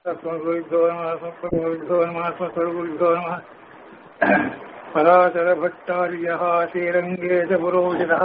तत्त्वगुरुभ्यो नमः संस्कृतगुरुभ्यो नमः संस्कृतगुरुभ्यो नमः पराशरभट्टार्यः श्रीरङ्गेशपुरोहितः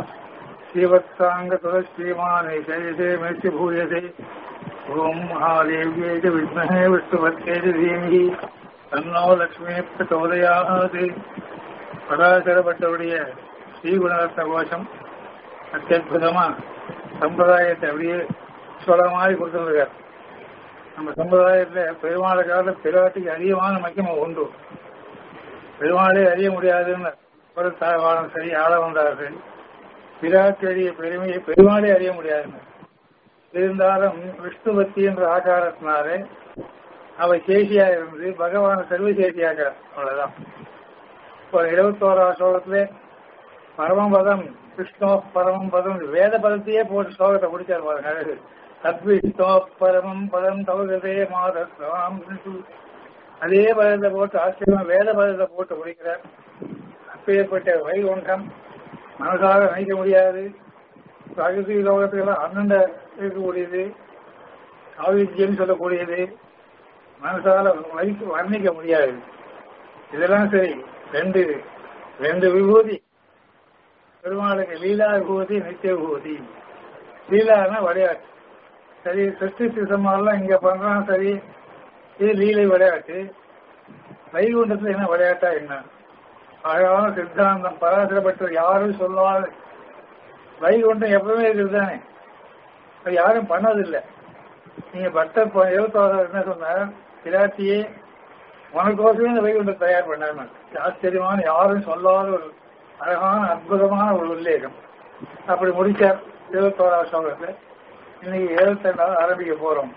श्रीवत्साङ्गतुलश्रीमाने शयसे मेस्य भूयसे ॐ महादेव्यै च विद्महे विष्णुपत्ये च धीमहि तन्नो लक्ष्मी प्रचोदयात् பராசரப்பட்டவுடைய ஸ்ரீகுணரத்ன கோஷம் அத்தியுதமா சம்பிரதாயத்தை அப்படியே சொல்ற மாதிரி கொடுத்துருக்கார் நம்ம சம்பிரதாயத்துல பெருமாளை கால பிராட்டிக்கு அதிகமான மக்கியம் உண்டு பெருமாளே அறிய முடியாதுன்னு ஒரு தாழ்வாளம் சரி ஆள வந்தார்கள் பிராட்டி அறிய பெருமையை பெருமாளே அறிய முடியாதுன்னு இருந்தாலும் விஷ்ணு பக்தி என்ற ஆகாரத்தினாலே அவை சேஷியா இருந்து பகவான் சர்வசேஷியாக அவ்வளவுதான் இப்போ இருபத்தோராம் ஸ்லோகத்திலே பரமபதம் விஷ்ணு பரமம் பதம் வேத பதத்தையே போட்டு ஸ்லோகத்தை முடிச்சார் பாருங்க அழகு தத்விஷ்ணோ பரமம் பதம் தவகதே மாதம் அதே பதத்தை போட்டு ஆச்சரியமா வேத பதத்தை போட்டு முடிக்கிறார் அப்பேற்பட்ட வைகுண்டம் மனசாக நினைக்க முடியாது பிரகிருதி லோகத்துக்கெல்லாம் அண்ணண்ட இருக்கக்கூடியது காவிஜியம் சொல்லக்கூடியது மனசால வர்ணிக்க முடியாது இதெல்லாம் சரி ரெண்டு ரெண்டு விபூதி பெருமாளுக்கு லீலா விபூதி நித்திய விபூதி லீலானா விளையாட்டு சரி சிருஷ்டி சிசமெல்லாம் இங்க பண்றான் சரி இது லீலை விளையாட்டு வைகுண்டத்துல என்ன விளையாட்டா என்ன அழகான சித்தாந்தம் பராசரப்பட்ட யாரும் சொல்லாத வைகுண்டம் எப்பவுமே இருக்குது தானே அது யாரும் பண்ணதில்லை நீங்க பக்தர் இருபத்தோராவது என்ன சொன்னார் பிராட்டியே உனக்கோசமே இந்த வைகுண்டம் தயார் பண்ணாங்க ஆச்சரியமான யாரும் சொல்லாத ஒரு அழகான அற்புதமான ஒரு உல்லேகம் அப்படி முடிச்சார் இருபத்தோராவது ஸ்லோகத்துல இன்னைக்கு இருபத்தி ரெண்டாவது ஆரம்பிக்க போறோம்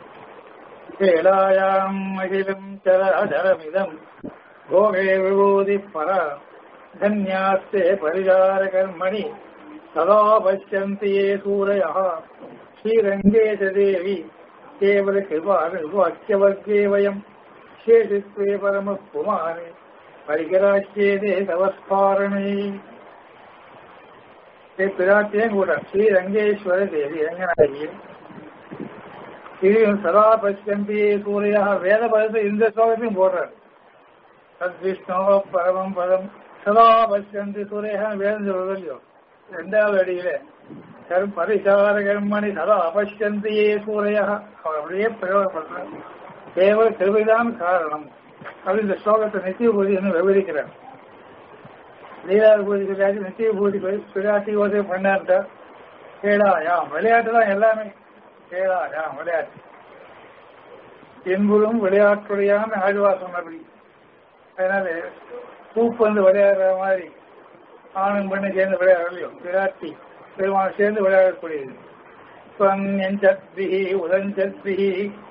கேளாயாம் அகிலம் சரமிதம் கோகே விபூதி பர தன்யாஸ்தே பரிகார கர்மணி சதா பசியந்தி ஏ சூரயா ஸ்ரீரங்கேஷ தேவி கேவல கிருபாக்கியவர்க்கே வயம் சேஷித்வே பரம புமானே பரிகராட்சியதே தவஸ்பாரணே பிராட்டியும் கூட ஸ்ரீரங்கேஸ்வர தேவி ரங்கநாயகி இது சதா பசியந்தி சூரியா வேத பதத்தை இந்த ஸ்லோகத்தையும் போடுறார் தத் விஷ்ணு பரமம் பதம் சதா பசியந்தி சூரியா வேதம் சொல்றது இல்லையோ ரெண்டாவது அடியில கரும் பரிசார கர்மணி சதா அபஷ்யந்தியே சூரையா அவர் அப்படியே பிரயோகப்படுறார் கேவல கிருபைதான் காரணம் அது இந்த ஸ்லோகத்தை நித்திய பூஜை என்று விவரிக்கிறார் லீலா பூஜை கிடையாது நித்திய பூஜை பிராட்டி ஓதை பண்ணார்ட்ட கேளாயா விளையாட்டு தான் எல்லாமே கேளாயா விளையாட்டு என்பதும் விளையாட்டுடையான ஆழ்வாசம் அப்படி அதனால பூப்பு வந்து விளையாடுற மாதிரி ஆணும் பெண்ணு சேர்ந்து விளையாடலையோ பிராட்டி பெருமாள் சேர்ந்து விளையாடக்கூடியது ஸ்வன்யஞ்சத்பிஹி உதஞ்சத்பிஹி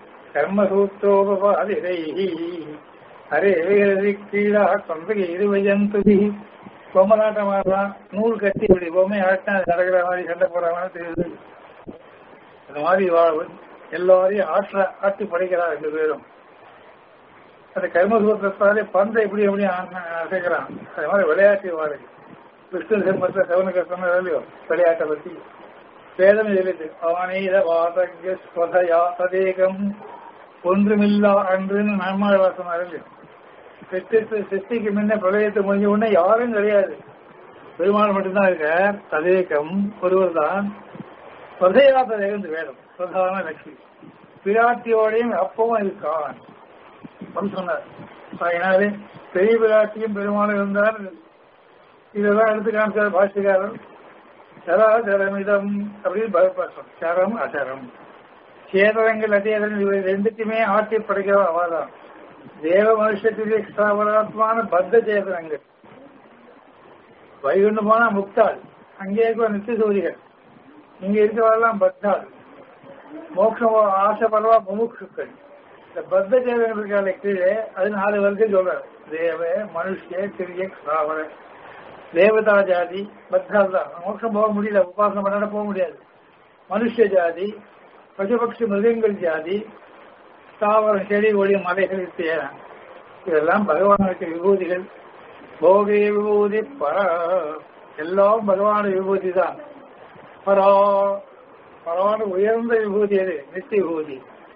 கர்மசூத்திரோபாதிரைஹி ஹரே கிரீடா தொந்தகை இருவஜந்துபி பொம்மலாட்டம் ஆடலாம் நூல் கட்டி இப்படி பொம்மை ஆட்டினா நடக்கிற மாதிரி சண்டை போடுற மாதிரி தெரியுது அந்த மாதிரி எல்லாரையும் ஆற்ற ஆட்டி படைக்கிறார் ரெண்டு பேரும் அந்த கர்மசூத்திரத்தாலே பந்தை எப்படி எப்படி அசைக்கிறான் அது மாதிரி விளையாட்டு வாருங்க விஷ்ணு சிம்மத்தை சவனுக்கு சொன்னது இல்லையோ விளையாட்டை பத்தி வேதம் எழுது அவனீத வாதக ஸ்வதயா ததேகம் ஒன்றுமில்லா அன்றுன்னு நம்மாழ்வா சொன்னார் இல்லையோ சிருஷ்டி சிருஷ்டிக்கு முன்ன பிரளயத்தை முடிஞ்ச உடனே யாரும் கிடையாது பெருமாள் மட்டும்தான் இருக்க ததேகம் ஒருவர் தான் ஸ்வதையா ததேகம் வேதம் பிரதான லட்சுமி பிராட்டியோடையும் அப்பவும் இருக்கான் அப்படின்னு சொன்னார் அதனாலே பெரிய பிராட்டியும் பெருமாளும் இருந்தார் இதெல்லாம் எடுத்து காமிச்சார் பாஷ்யக்காரர் சராசரமிதம் அப்படின்னு பயப்படுறோம் சரம் அசரம் சேதனங்கள் அதேதங்கள் இவை ரெண்டுக்குமே ஆட்சி படைக்கிற அவாதான் தேவ மனுஷத்திலே ஸ்தாபராத்மான பத்த சேதனங்கள் வைகுண்டு போனா முக்தாள் அங்கே இருக்கிற நித்திய சூரியன் இங்க இருக்கிறவெல்லாம் பத்தாள் மோட்சம் ஆசைப்படுறவா முமுட்சுக்கள் இந்த பத்த சேதனங்கள் இருக்கால கீழே அது நாலு வரைக்கும் சொல்றாரு தேவ மனுஷ சிறிய ஸ்தாவர தேவதா ஜாதி பத்தால் தான் மோட்சம் போக முடியல உபாசனம் பண்ணாட போக முடியாது மனுஷ ஜாதி பசுபக்ஷி மிருகங்கள் ஜாதி தாவரம் செடி ஒளி மலைகள் தேரம் இதெல்லாம் பகவானுக்கு விபூதிகள் போகே விபூதி பர எல்லாம் பகவான விபூதி தான் பரா பரவான உயர்ந்த விபூதி அது நித்திய விபூதி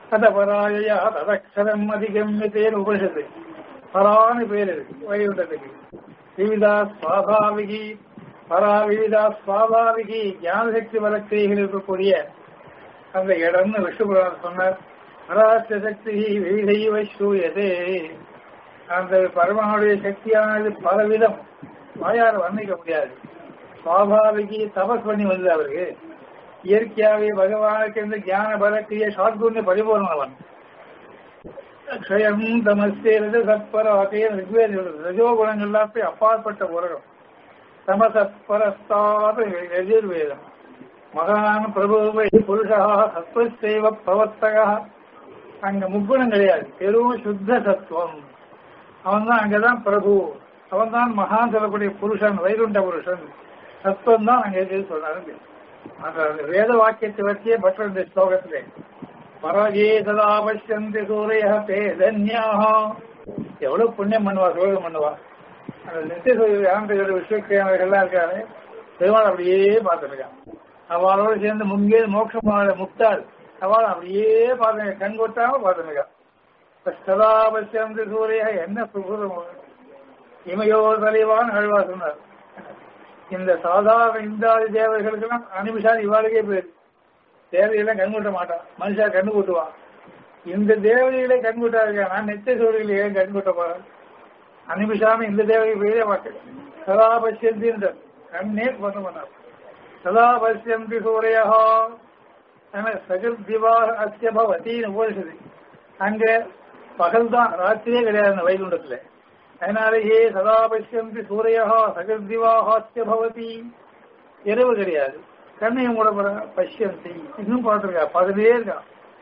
அத பராயா ததக்ஷரம் அதிகம்யத்தேன்னு உபனிஷத்து பரான்னு பேர் இருக்கு வைகுண்டத்துக்கு விவிதா சுவாபாவிகி பரா விவிதா சுவாபாவிகி ஞானசக்தி வளர்ச்சிகள் இருக்கக்கூடிய அந்த இடம்னு விஷ்ணுபுரான் சொன்னார் பராச சக்தி விவிதைவ சூயதே அந்த பரமாவுடைய சக்தியானது பலவிதம் வாயார வர்ணிக்க முடியாது சுவாபாவிகி தபஸ் பண்ணி வந்தது அவருக்கு இயற்கையாவே பகவானுக்கு இந்த ஞான பலக்கிய சாத்குண்ய பரிபூர்ணவன் க்ஷயம் தமஸ்தேரது சத்பராத்தே ரிக்வேத ரஜோ குணங்கள்லாம் போய் அப்பாற்பட்ட உலகம் தமசத்பரஸ்தாத எதிர்வேதம் மகான் பிரபுவை புருஷா சத்வசைவ பிரவர்த்தகா அங்க முக்குணம் கிடையாது வெறும் சுத்த சத்துவம் அவன் தான் அங்கதான் பிரபு அவன் தான் மகான் சொல்லக்கூடிய புருஷன் வைகுண்ட புருஷன் சத்துவம் தான் அங்க இருக்கு சொன்னாரு அந்த வேத வாக்கியத்தை வச்சே பற்ற இந்த ஸ்லோகத்திலே பராஜே சதா பஷ்யந்தி சூரிய தே தன்யாக எவ்வளவு புண்ணியம் பண்ணுவா சோகம் பண்ணுவா அந்த நித்திய சூரிய ஆண்டுகள் விஸ்வக்கிரமர்கள்லாம் இருக்காரு பெருமாள் அப்படியே பார்த்துருக்கான் அவளோட சேர்ந்து முங்கே மோட்சமான முக்தாள் அவள் அப்படியே பார்த்துங்க கண் கொட்டாம பார்த்துருக்கான் சதா பஷ்யந்தி சூரிய என்ன சுகுதம் இமையோ தலைவான் அழ்வா சொன்னார் இந்த சாதாரண இந்தாதி தேவர்களுக்கெல்லாம் அனிமிஷான் இவாளுக்கே பேர் தேவையெல்லாம் கண் கூட்ட மாட்டான் மனுஷா கண்ணு கூட்டுவான் இந்த தேவதைகளை கண் கூட்டாங்க நான் நித்திய சூரியகளை ஏன் கண் கூட்ட போறேன் அனிமிஷாம இந்த தேவதை பேரே பார்க்கல சதா பசியந்தின்ற கண்ணே பண்ண பண்ணார் சதா பசியந்தி சூரியா சகல் திவா அத்திய பவத்தின்னு உபனிஷது அங்க பகல் தான் ராத்திரியே கிடையாது அந்த வைகுண்டத்துல அதனாலேயே சதா பசியந்தி சூரியா சகல் திவாஹாத்திய பவதி இரவு கிடையாது கண்ணையும் கூட போற பஷ்யந்தி இன்னும் பார்த்துருக்கா பார்த்துட்டே இருக்கா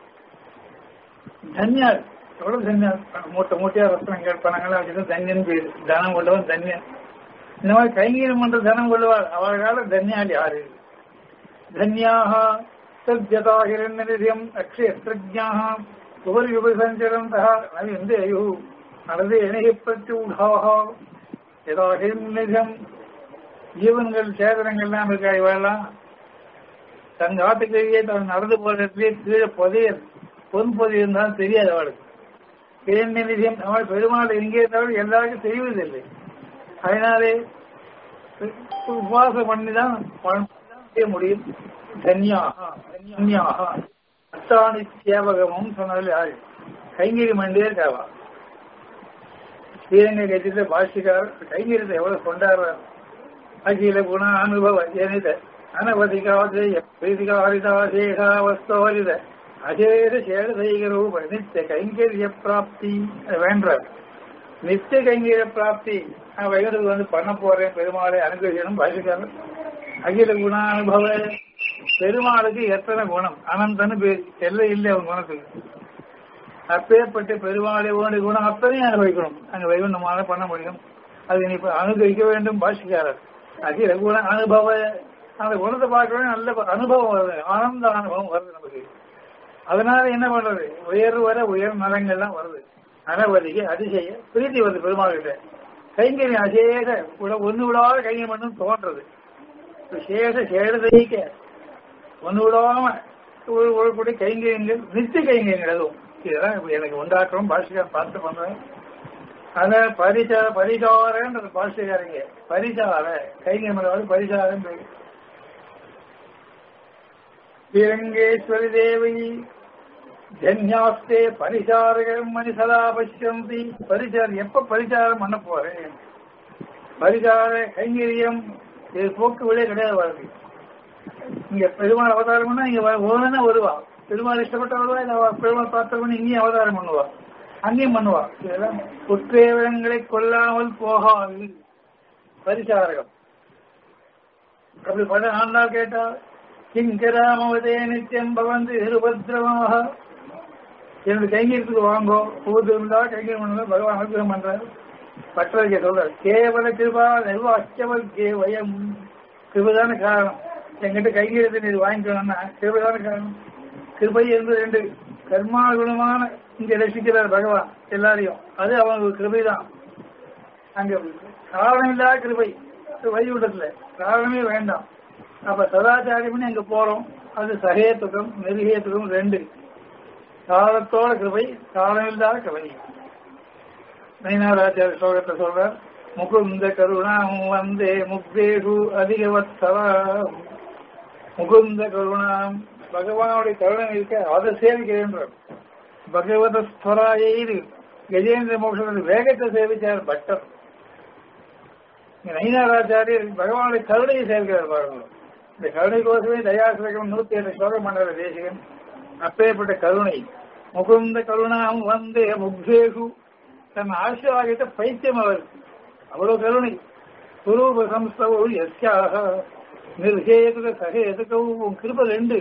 தன்யார் எவ்வளவு தன்யார் மூட்டை மூட்டையா ரத்னங்கள் பணங்கள்லாம் வச்சுட்டு தன்யன் பேரு தனம் கொண்டவன் தன்யன் இந்த மாதிரி கைங்கீரம் பண்ற தனம் கொள்வார் அவள் கால தன்யால் யாரு தன்யாக சத்யதா ஹிரண்யம் அக்ஷயத்ரஜாக உபரி உபசஞ்சரந்தா நவிந்தேயு நடந்து இணைய பிரத்யூடாக யதா ஹிரண்யம் ஜீவன்கள் சேதனங்கள்லாம் இருக்கா இவெல்லாம் தன் காட்டுக்கிலேயே தன் நடந்து போற இடத்துலயே கீழே புதையல் பொன் பொதி இருந்தாலும் தெரியாது அவளுக்கு கிழமை நிதியம் அவள் பெருமாள் எங்கே இருந்தாலும் எல்லாருக்கும் தெரிவதில்லை அதனாலே உபவாசம் பண்ணி தான் செய்ய முடியும் தன்யாக தன்யாக அத்தாணி சேவகமும் சொன்னதில் யாரு கைங்கரி மண்டே இருக்காவா ஸ்ரீரங்க கட்சியில பாஷிக்கார் கைங்கரியத்தை எவ்வளவு கொண்டாடுறார் அகில குண அனுபவ ஜனித அனவதிகாதேய பிரீதிகாரிதாசேகாவஸ்தோரித அசேஷ சேடதைக ரூப நித்திய கைங்கரிய பிராப்தி வேண்டார் நித்திய கைங்கரிய பிராப்தி நான் வைகுண்டத்துக்கு வந்து பண்ண போறேன் பெருமாளை அனுகிரகிக்கணும் பாஷிக்காரன் அகில குண அனுபவ பெருமாளுக்கு எத்தனை குணம் அனந்தன்னு பேர் எல்லை இல்லை அவன் குணத்துக்கு அப்பேற்பட்ட பெருமாளை வேண்டிய குணம் அத்தனையும் அனுபவிக்கணும் அங்க வைகுண்டமான பண்ண முடியும் அது நீ அனுபவிக்க வேண்டும் பாஷிக்காரர் அகில குண அனுபவ அந்த குணத்தை பார்க்கவே நல்ல அனுபவம் வருது ஆனந்த அனுபவம் வருது நமக்கு அதனால என்ன பண்றது உயர் வர உயர் நலங்கள்லாம் வருது அனவதிக்கு அதிசய பிரீத்தி வருது பெருமாள் கிட்ட கைங்கரியம் அசேக ஒன்னு விடாத கைங்கரியம் பண்ணும் தோன்றது விசேஷ சேடதைக்க ஒன்னு விடாம ஒரு கூடிய கைங்கரியங்கள் நித்திய கைங்கரியங்கள் எதுவும் இதெல்லாம் எனக்கு உண்டாக்கணும் பாஷிக்கார் பார்த்து பண்றேன் அத பரிசா பரிசாரன்றது பாஷிக்காரங்க பரிசார கைங்கரியம் பரிசாரம் பேரு ஸ்ரீரங்கேஸ்வரி தேவி ஜன்யாஸ்தே பரிசாரகம் மணி சதா பசியந்தி பரிசார் எப்ப பரிசாரம் பண்ண போறேன் பரிசார கைங்கரியம் இது போக்கு விட கிடையாது வருது இங்க பெருமாள் அவதாரம் பண்ணா இங்க ஒவ்வொரு வருவா பெருமாள் இஷ்டப்பட்ட வருவா இல்ல பெருமாள் பார்த்தவன் இங்கேயும் அவதாரம் பண்ணுவா அங்கேயும் பண்ணுவா இதெல்லாம் குற்றேவங்களை கொல்லாமல் போகாது பரிசாரகம் அப்படி பண்ண ஆண்டாள் கேட்டா கிங்கராமவதே நித்தியம் பவந்து இருபத்திரமாக எனது கைங்கரியத்துக்கு வாங்கோ பூது இருந்தா கைங்கரியம் பண்ணுங்க பகவான் அனுகிரகம் பண்றாரு பற்றவைக்க சொல்றாரு கேவல கிருபா நிர்வாக்கியவல் கேவயம் கிருபதான காரணம் என்கிட்ட கைங்கரியத்தை நீ வாங்கிக்கணும்னா கிருபதான காரணம் கிருபை என்பது ரெண்டு கர்மாகுணமான இங்க ரசிக்கிறார் பகவான் எல்லாரையும் அது அவங்களுக்கு கிருபை தான் அங்க காரணம் இல்லாத கிருபை வைகுண்டத்துல காரணமே வேண்டாம் அப்ப சதாச்சாரியம்னு அங்க போறோம் அது சகேத்துக்கம் நெருகேத்துக்கம் ரெண்டு காலத்தோட கிருபை காலமில்லாத கிருபை நயினாராச்சார ஸ்லோகத்தை சொல்றார் முகுந்த கருணாம் வந்தே முக்தேகு அதிகவத்சவா முகுந்த கருணாம் பகவானுடைய கருணை இருக்க அதை சேவிக்கிறேன்றார் பகவத ஸ்வராயைது கஜேந்திர மோட்சத்தின் வேகத்தை சேவிச்சார் பட்டர் நயினாராச்சாரியர் பகவானுடைய கருணையை சேர்க்கிறார் பாருங்க இந்த கருணை கோசமே தயாசிரகம் நூத்தி ஏழு ஸ்லோகம் பண்ணார் தேசிகன் அப்பேற்பட்ட கருணை முகுந்த கருணாம் வந்தே முக்தேகு தன் ஆசீர்வாதத்தை பைத்தியம் அவருக்கு அவ்வளவு கருணை சுரூப சம்ஸ்தவோ எஸ்யாக நிர்ஹேதுக சகேதுகவும் உன் கிருபை ரெண்டு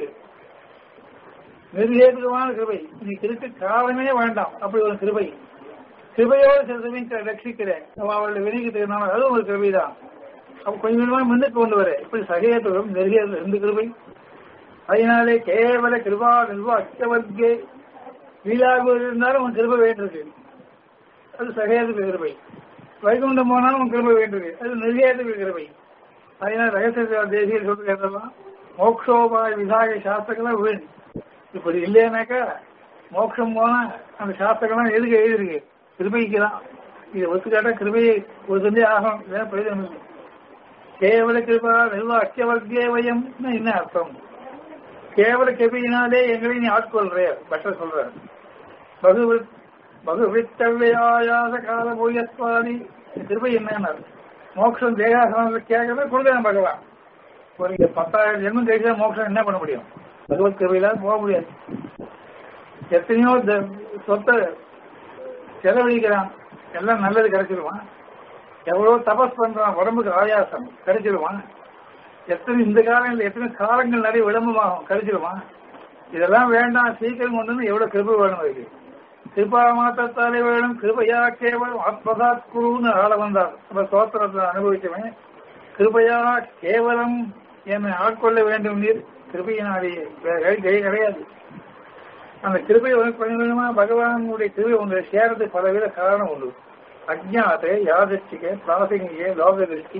நிர்ஹேதுகமான கிருபை நீ கிருக்க காலமே வேண்டாம் அப்படி ஒரு கிருபை கிருபையோடு சில சமயம் ரட்சிக்கிறேன் அவளுடைய வினைக்கு தெரியும் அதுவும் ஒரு கிருபை தான் அப்ப கொஞ்சம் கொஞ்சமா முன்னுக்கு கொண்டு வர இப்படி சகேதுகம் நெருகியது ரெண்டு கிருபை அதனாலே கேவல கிருபா நிர்வா அச்சவர்க்கே வீலாக இருந்தாலும் உன் கிருபை வேண்டியிருக்கு அது சகேதுக்கு கிருபை வைகுண்டம் போனாலும் உன் கிருபை வேண்டியிருக்கு அது நிர்வேதுக்கு கிருபை அதனால ரகசிய தேசிய சொல்றதெல்லாம் மோக்ஷோபாய விசாக சாஸ்திரங்களாம் வீண் இப்படி இல்லையானாக்கா மோட்சம் போனா அந்த சாஸ்திரங்கள்லாம் எதுக்கு எழுதிருக்கு கிருபைக்கு தான் இதை ஒத்துக்காட்டா கிருபையை ஒரு செஞ்சே ஆகும் இதான் பிரயோஜனம் இல்லை கேவல கிருபா நிர்வா அச்சவர்க்கே வயம் என்ன அர்த்தம் கேவல கிருபையினாலே எங்களை நீ ஆட்கொள்ற பட்டர் சொல்ற பகுவித் பகுவித்தவ்யாயாச கால பூயத்வாதி கிருபை என்னன்னா மோட்சம் தேகாசனத்தில் கேட்கறது கொடுக்குறேன் பகவான் ஒரு இங்க பத்தாயிரம் ஜென்மம் கழிச்சா மோட்சம் என்ன பண்ண முடியும் பகவத் கிருபையில போக முடியாது எத்தனையோ த- சொத்தை செலவழிக்கிறான் எல்லாம் நல்லது கிடைச்சிருவான் எவ்வளவு தபஸ் பண்றான் உடம்புக்கு ஆயாசம் கிடைச்சிருவான் எத்தனை இந்த காலங்கள் எத்தனை காலங்கள் நிறைய விளம்பமாகும் கிடைச்சிருவான் இதெல்லாம் வேண்டாம் சீக்கிரம் கொண்டு வந்து எவ்வளவு கிருபை வேணும் அதுக்கு கிருபா மாத்திரத்தாலே வேணும் கிருபையா கேவலம் ஆத்மதாத் குருன்னு ஆள வந்தார் நம்ம சோத்திரத்தை அனுபவிச்சவன் கிருபையா கேவலம் என்னை ஆட்கொள்ள வேண்டும் நீர் கிருபையினாலேயே வேற கை கை கிடையாது அந்த கிருபை வந்து கொஞ்சம் கொஞ்சமா பகவானுடைய கிருபை ஒன்று சேரத்துக்கு பலவித காரணம் உண்டு அஜ்ஞாத யாதர்ச்சிக பிராசங்கிக லோக திருஷ்டி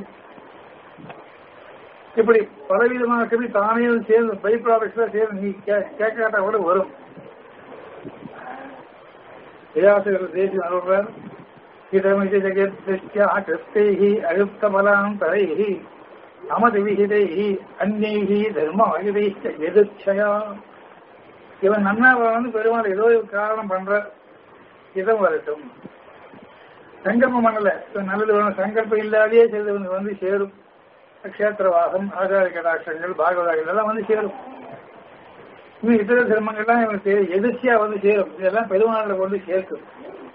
இப்படி பலவிதமான கிருபி தானே சேர்ந்து பை ப்ராடக்ட்ஸ் சேர்ந்து நீ கே- கேட்காட்டா கூட வரும் வியாசகர் தேசிய அருள்வர் இதமிதி ஜெகத் திருஷ்டியா கிருஸ்தைஹி அயுக்தபலாம் தரைஹி அமதி விகிதைஹி அந்நைஹி தர்மாயுதைஷ்ட எதிர்ச்சயா இவன் நன்னா வந்து பெருமாள் ஏதோ ஒரு காரணம் பண்ற இதம் வரட்டும் சங்கல்பம் பண்ணல இவன் நல்லது வேணும் சங்கல்பம் இல்லாதே செய்தவனுக்கு வந்து சேரும் கஷேத்திரவாசம் ஆச்சார கடாட்சங்கள் பாகவதாகள் எல்லாம் வந்து சேரும் இன்னும் இதர தர்மங்கள்லாம் இவனுக்கு தெரி- எதிர்ச்சியா வந்து சேரும் இதெல்லாம் பெருமாளில் கொண்டு சேர்க்கும்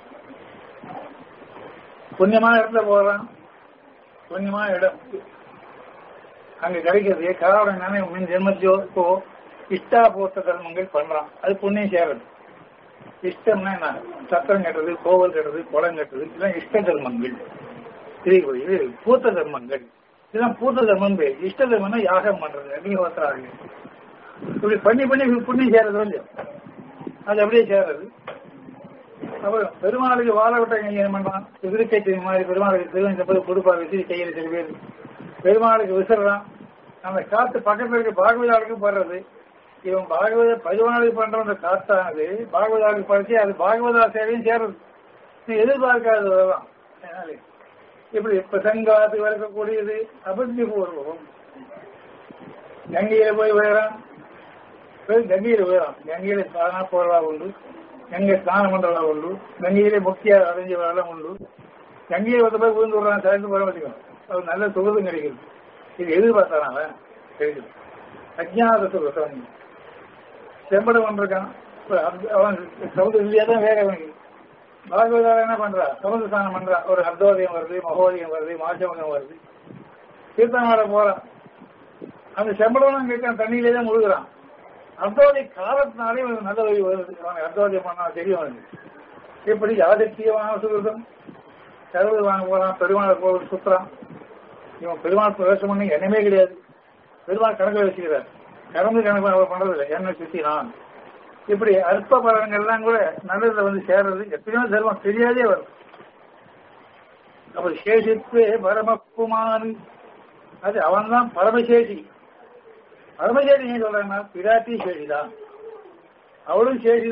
புண்ணியமான இடத்துல போறான் புண்ணியமான இடம் அங்க கிடைக்கிறது காரணம் என்னன்னா முன் ஜென்மத்தியோ இப்போ இஷ்டா போத்த தர்மங்கள் பண்றான் அது புண்ணியம் சேரது இஷ்டம்னா என்ன சத்திரம் கட்டுறது கோவில் கட்டுறது குளம் கட்டுறது இதெல்லாம் இஷ்ட தர்மங்கள் இது இது பூத்த தர்மங்கள் இதெல்லாம் பூத்த தர்மம் பேர் இஷ்ட தர்மம்னா யாகம் பண்றது அக்னிஹோத்திராங்க இப்படி பண்ணி பண்ணி புண்ணியம் சேரது இல்லையோ அது அப்படியே சேரது அப்புறம் பெருமாளுக்கு வாழ விட்ட கையை என்ன பண்றான் எதிர்க்கை மாதிரி பெருமாளுக்கு திருவஞ்ச போது கொடுப்பா விசிறி கையில் சில பேர் பெருமாளுக்கு விசிறான் அந்த காத்து பக்கத்துல இருக்க பாகவதாளுக்கு படுறது இவன் பாகவத பதிவாளுக்கு பண்ற அந்த காத்தானது பாகவதாளுக்கு படிச்சு அது பாகவதா சேவையும் சேருது நீ எதிர்பார்க்காததான் அதனால இப்படி இப்ப சங்காத்து வளர்க்கக்கூடியது அபத்தி பூர்வம் கங்கையில போய் விழுறான் போய் கங்கையில விழுறான் கங்கையில ஸ்நான போறதா உண்டு கங்கை ஸ்நானம் பண்றதா உண்டு கங்கையிலே முக்கிய அடைஞ்ச வரலாம் உண்டு கங்கையை வந்து போய் விழுந்து விடுறான் சேர்ந்து போற வச்சுக்கணும் அது நல்ல சுகதும் கிடைக்குது இது எதிர்பார்த்தான் அவன் கிடைக்குது அஜ்ஞாத சுகத்தவன் செம்படம் வந்திருக்கான் ஒரு அர்த்த- அவன் சமுதிர இல்லையா தான் வேக அவனுக்கு பாகவதால என்ன பண்றா சமுதிர ஸ்நானம் பண்றா ஒரு அர்த்தோதயம் வருது மகோதயம் வருது மாசமகம் வருது தீர்த்தமாட போறான் அந்த செம்படம் கேட்கான் தண்ணியிலே தான் முழுகிறான் அர்த்தோதய காலத்தினாலே இவனுக்கு நல்ல வழி வருது அவன் அர்த்தோதயம் பண்ணா தெரியும் அவனுக்கு இப்படி யாதிருஷ்டியமான சுகிருதம் கருவு வாங்க போறான் பெருமாள் கோவில் சுத்துறான் இவன் பெருமாள் பிரவேசம் பண்ணி எண்ணமே கிடையாது பெருமாள் கணக்கு வச்சுக்கிறார் கறந்து கணக்கு அவர் பண்றது இல்லை என்ன சுத்தினான் இப்படி அற்ப பலன்கள்லாம் கூட நல்லதுல வந்து சேர்றது எத்தனையோ தர்மம் தெரியாதே வரும் அப்புறம் சேஷித்வே பரமக்குமான் அது அவன் தான் பரமசேஷி பரமசேஷி ஏன் சொல்றாங்கன்னா பிராட்டி சேஷிதான் அவளும் சேஷிதான்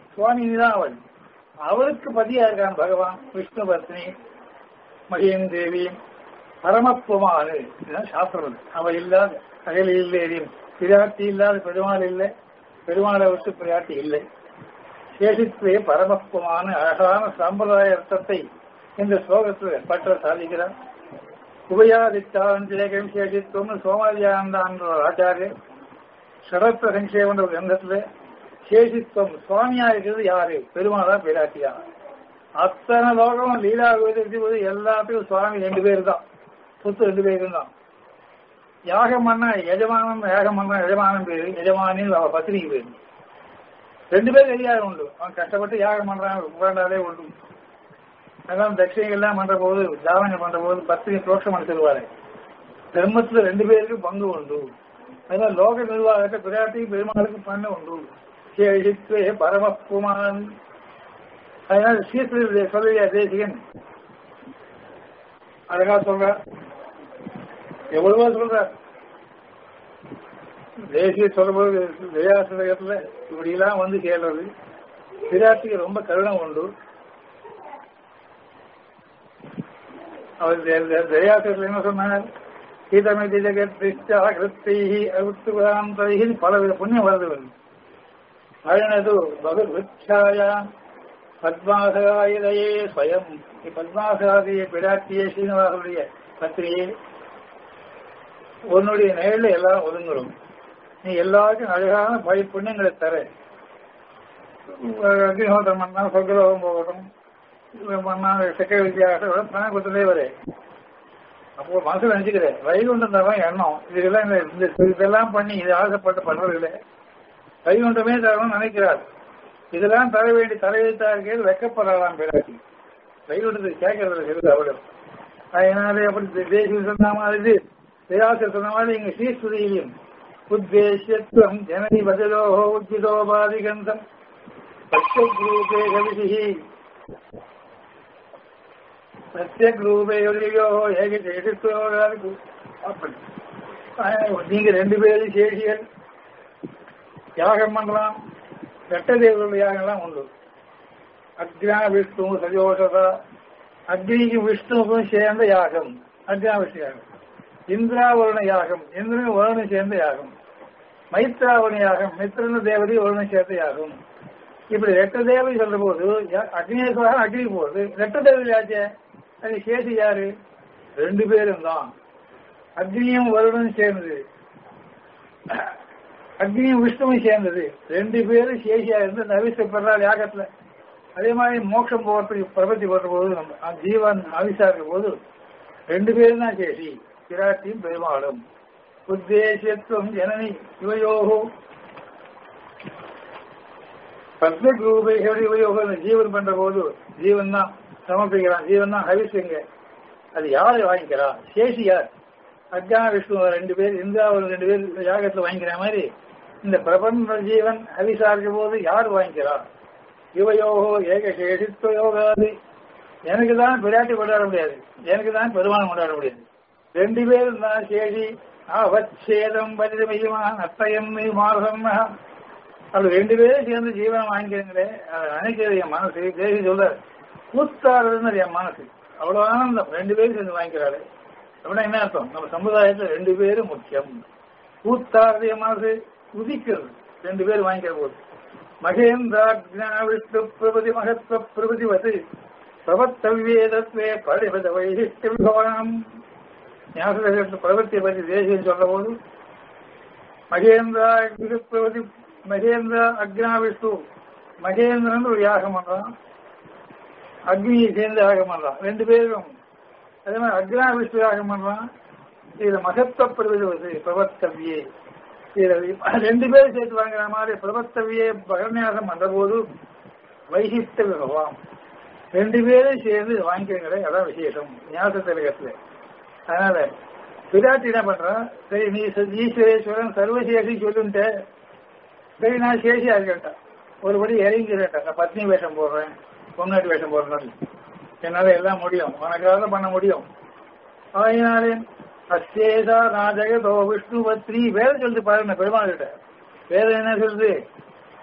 சுவாமி தான் அவள் அவளுக்கு பதியா இருக்கான் பகவான் விஷ்ணு பத்னி மகியன் தேவி பரமப்புமானு இதுதான் சாஸ்திரம் அவ இல்லாத அகல் இல்லை பிராட்டி இல்லாத பெருமாள் இல்லை பெருமாளை விட்டு பிராட்டி இல்லை சேஷித்வே பரமப்புமான அழகான சம்பிரதாய அர்த்தத்தை இந்த ஸ்லோகத்தில் பற்ற சாதிக்கிறார் உபயாதித்தான் சேஷித்துவம் சோமாதியானந்தான் ஆச்சாரியர் சரத்வ சங்கேவன்ற ஒரு கிரந்தத்துல சேஷித்துவம் சுவாமியா இருக்கிறது யாரு பெருமாளா பிராட்டியா அத்தனை லோகம் லீலா போது எல்லாத்துக்கும் சுவாமி ரெண்டு பேர் தான் சொத்து ரெண்டு பேரும் தான் யாகம் பண்ணா எஜமானம் யாகம் பண்ணா எஜமானம் பேரு எஜமானின்னு அவ பத்திரிக்கை பேரு ரெண்டு பேரும் தெரியாது உண்டு அவன் கஷ்டப்பட்டு யாகம் பண்றான் உட்காண்டாலே உண்டு அதெல்லாம் தட்சிணைகள்லாம் பண்ற போது தாவங்கள் பண்ற போது பத்திரிகை தோஷம் பண்ணி தருவாரு தர்மத்துல ரெண்டு பேருக்கும் பங்கு உண்டு அதனால லோக நிர்வாகத்தை பிராட்டி பெருமாளுக்கு பண்ண உண்டு சேஷித்வே பரமப்புமான் அதனால சீர்திருத்த சொல்லியா தேசிகன் அழகா சொல்ற எவ்வளவோ சொல்ற தேசிய சொல்லும்போது தயாசிரகத்துல இப்படி எல்லாம் வந்து சேர்றது பிராட்டிக்கு ரொம்ப கருணை உண்டு அவர் தயாசிரத்தில் என்ன சொன்னார் கீதமிதி ஜெகத்ரிஷ்டாகிருத்தை அவுத்துகாந்தைஹி பலவித புண்ணியம் வருது வருது அழனது பகவத்யாயா பத்மாசகாயிலேயே ஸ்வயம் பத்மாசகாதிய பிராட்டியே ஸ்ரீனிவாசனுடைய பத்திரியே உன்னுடைய நேரில் எல்லாம் ஒதுங்குறோம் நீ எல்லாருக்கும் அழகான பய புண்ணியங்களை தர அக்னிஹோத்திரம் பண்ணா சொர்க்கலோகம் போகட்டும் பண்ணா செக்க வித்தியாசம் பிராணகுத்திலே வரே அப்போ மனசுல நினைச்சுக்கிறேன் வைகுண்டம் தரம் எண்ணம் இதெல்லாம் இந்த இதெல்லாம் பண்ணி இது ஆசைப்பட்டு பண்றதில்லை வைகுண்டமே தரணும்னு நினைக்கிறார் இதெல்லாம் தர வேண்டி தலைவைத்தார்கள் வெக்கப்படலாம் பிறாட்டி வைகுண்டத்துக்கு கேட்கறது சிறிது அவளும் அதனாலே அப்படி தேசிய சொன்ன மாதிரி விராசர் சொன்ன மாதிரி இங்க ஸ்ரீஸ்துதியிலும் உத்தேசியத்துவம் ஜனனி பதிலோ உச்சிதோபாதிகந்தம் பிரத்யக்ரூபே கவிதிஹி பிரத்யக்ரூபே கவிதியோ ஏக சேஷித்துவோ அப்படி நீங்க ரெண்டு பேரும் சேஷிகள் யாகம் பண்ணலாம் ரெட்ட தேவர்கள் யாகம்லாம் உண்டு அக்னா விஷ்ணு சஜோஷதா அக்னிக்கு விஷ்ணுவுக்கும் சேர்ந்த யாகம் அக்னா விஷ்ணு யாகம் இந்திராவருண யாகம் இந்திரன் வருணம் சேர்ந்த யாகம் மைத்ராவண யாகம் மித்திரன் தேவதை வருணம் சேர்ந்த யாகம் இப்படி ரெட்ட தேவதை சொல்ற போது அக்னேஸ்வரன் அக்னி போகுது ரெட்ட தேவதை ஆச்சே அது சேஷி யாரு ரெண்டு பேரும் தான் அக்னியும் வருணம் சேர்ந்தது அக்னியும் விஷ்ணுவும் சேர்ந்தது ரெண்டு பேரும் சேஷியா இருந்து நவிசப்படுறாள் யாகத்துல அதே மாதிரி மோட்சம் போகிறதுக்கு பிரபத்தி போடுற போது நம்ம ஜீவன் அவிசா இருக்க போது ரெண்டு பேரும் தான் சேஷி பிராட்டியும் பெருமாளும் உத்தேசியத்துவம் ஜனனி இவையோகோ பத்மக் ரூபைகள் இவையோகோ ஜீவன் பண்ற போது ஜீவன் தான் சமர்ப்பிக்கிறான் ஜீவன் தான் ஹவிசுங்க அது யாரை வாங்கிக்கிறா சேஷி யார் அஜான விஷ்ணு ரெண்டு பேர் இந்திராவில் ரெண்டு பேர் யாகத்தில் வாங்கிக்கிற மாதிரி இந்த பிரபஞ்ச ஜீவன் ஹவிசா இருக்கும் போது யார் வாங்கிக்கிறா இவையோகோ ஏக சேஷித்துவ யோகாது எனக்கு தான் பிராட்டி கொண்டாட முடியாது எனக்கு தான் பெருமானம் கொண்டாட முடியாது ரெண்டு பேரும் தான் சேஷி அவச்சேதம் பதிமையுமா நத்தயம் மார்கம் அப்படி ரெண்டு பேரும் சேர்ந்து ஜீவனம் வாங்கிக்கிறீங்களே அதை நினைக்கிறது என் மனசு தேசி சொல்ற கூத்தாடுறதுன்னு என் மனசு அவ்வளவு ஆனந்தம் ரெண்டு பேரும் சேர்ந்து வாங்கிக்கிறாரு அப்படின்னா என்ன அர்த்தம் நம்ம சமுதாயத்துல ரெண்டு பேரும் முக்கியம் கூத்தாடுறது என் மனசு உதிக்கிறது ரெண்டு பேரும் வாங்கிக்கிற போது மகேந்திராஜ்ஞா விஷ்ணு பிரபதி மகத்வ பிரபதிவது பிரபத்தவ்யேதத்வே படிபத வைசிஷ்ட விபவனம் ஞாபகத்தில் பிரவர்த்தியை பற்றி தேசியம் சொல்ல போது மகேந்திரா பிரபதி மகேந்திரா அக்னா விஷ்ணு மகேந்திரன் ஒரு யாகம் பண்றான் அக்னியை சேர்ந்து யாகம் பண்றான் ரெண்டு பேரும் அதே மாதிரி அக்னா விஷ்ணு யாகம் பண்றான் இதுல மகத்துவ பிரபதி பிரபத்தவ்யே ரெண்டு பேரும் சேர்த்து வாங்குற மாதிரி பிரபத்தவியை பகன்யாசம் பண்ற போது வைசிஷ்ட விபவம் ரெண்டு பேரும் சேர்ந்து வாங்கிக்கிறீங்களே அதான் விசேஷம் ஞாபக திலகத்துல அதனால விராட்டி என்ன பண்றான் சரி நீ ஈஸ்வரேஸ்வரன் சர்வசேஷி சொல்லுன்ட்டு சரி நான் சேஷியா இருக்கேன்ட்டா ஒருபடி இறங்கிக்கிறேன்டா நான் பத்னி வேஷம் போடுறேன் பொன்னாட்டி வேஷம் போடுறேன் என்னால எல்லாம் முடியும் உனக்காக பண்ண முடியும் அதனாலே அச்சேதா நாஜகதோ விஷ்ணு பத்ரி வேற சொல்லிட்டு பாருங்க பெருமாள் கிட்ட வேற என்ன சொல்லுது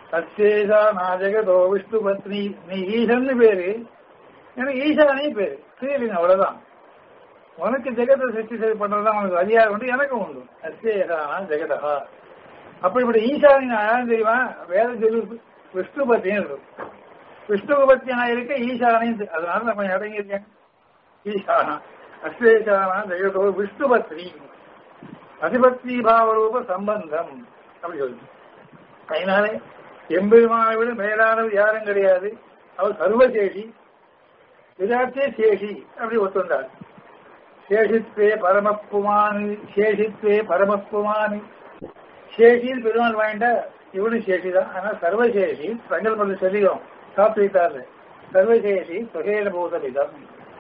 சச்சேஷா நாஜகதோ விஷ்ணு பத்னி நீ ஈசன்னு பேரு எனக்கு ஈசானே பேரு ஸ்ரீலிங்க அவ்வளவுதான் உனக்கு ஜெகத்தை சிருஷ்டி செய்து பண்றதுதான் உனக்கு அதிகாரம் உண்டு எனக்கும் உண்டு அச்சேஷானா ஜெகதா அப்படிப்பட்ட ஈசானி நான் யாரும் தெரியுமா வேத சொல்லி விஷ்ணு பத்தியும் இருக்கும் விஷ்ணு பத்தி நான் இருக்க ஈசானையும் தெ- அதனால நான் கொஞ்சம் அடங்கி இருக்கேன் ஈசானா அஸ்வேஷானா ஜெகதோ விஷ்ணு பத்னி அதிபக்தி பாவரூப சம்பந்தம் அப்படி சொல்லு அதனாலே எம்பெருமானை விட மேலானவர் யாரும் கிடையாது அவர் சர்வசேஷி விராட்டே சேஷி அப்படி ஒத்துண்டார் சேஷித்வே பரமப்புமானு சேஷித்வே பரமப்புமானு சேஷின்னு பெருமாள் வாங்கிட்டா இவனும் சேஷி தான் ஆனா சர்வசேஷி சங்கல்பத்தை சொல்லிடும் சாப்பிட்டாரு சர்வசேஷி சுகேன பூதலிதம்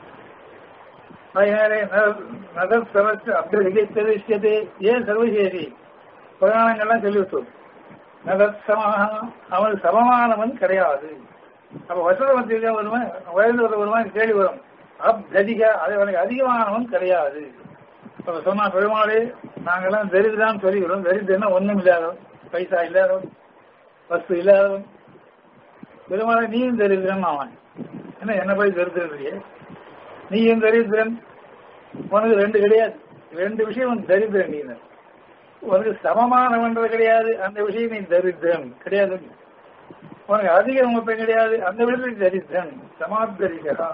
அதனாலே நதர் சமஸ்து அபிரதிகத்தே ஏன் சர்வசேஷி புராணங்கள்லாம் சொல்லிவிட்டோம் நதத் சமஹா அவனுக்கு சமமானவன் கிடையாது அப்ப வசதமத்தில வருவன் வயது வருவன் கேள்வி வரும் அப்கதிக அது அவனுக்கு அதிகமானவன் கிடையாது அப்ப சொன்னா பெருமாளே நாங்கெல்லாம் தரிதுதான் சொல்லிக்கிறோம் தரிதுன்னா ஒண்ணும் இல்லாதவன் பைசா இல்லாதவன் வஸ்து இல்லாதவன் பெருமாளை நீயும் தரித்திரன் அவன் என்ன என்ன போய் தரித்திரம் இல்லையே நீயும் தரித்திரன் உனக்கு ரெண்டு கிடையாது ரெண்டு விஷயம் உனக்கு தரித்திரன் நீ உனக்கு சமமானவன்றது கிடையாது அந்த விஷயம் நீ தரித்திரன் கிடையாது உனக்கு அதிக உங்க கிடையாது அந்த விஷயத்தில் தரித்திரன் சமாத்தரிகா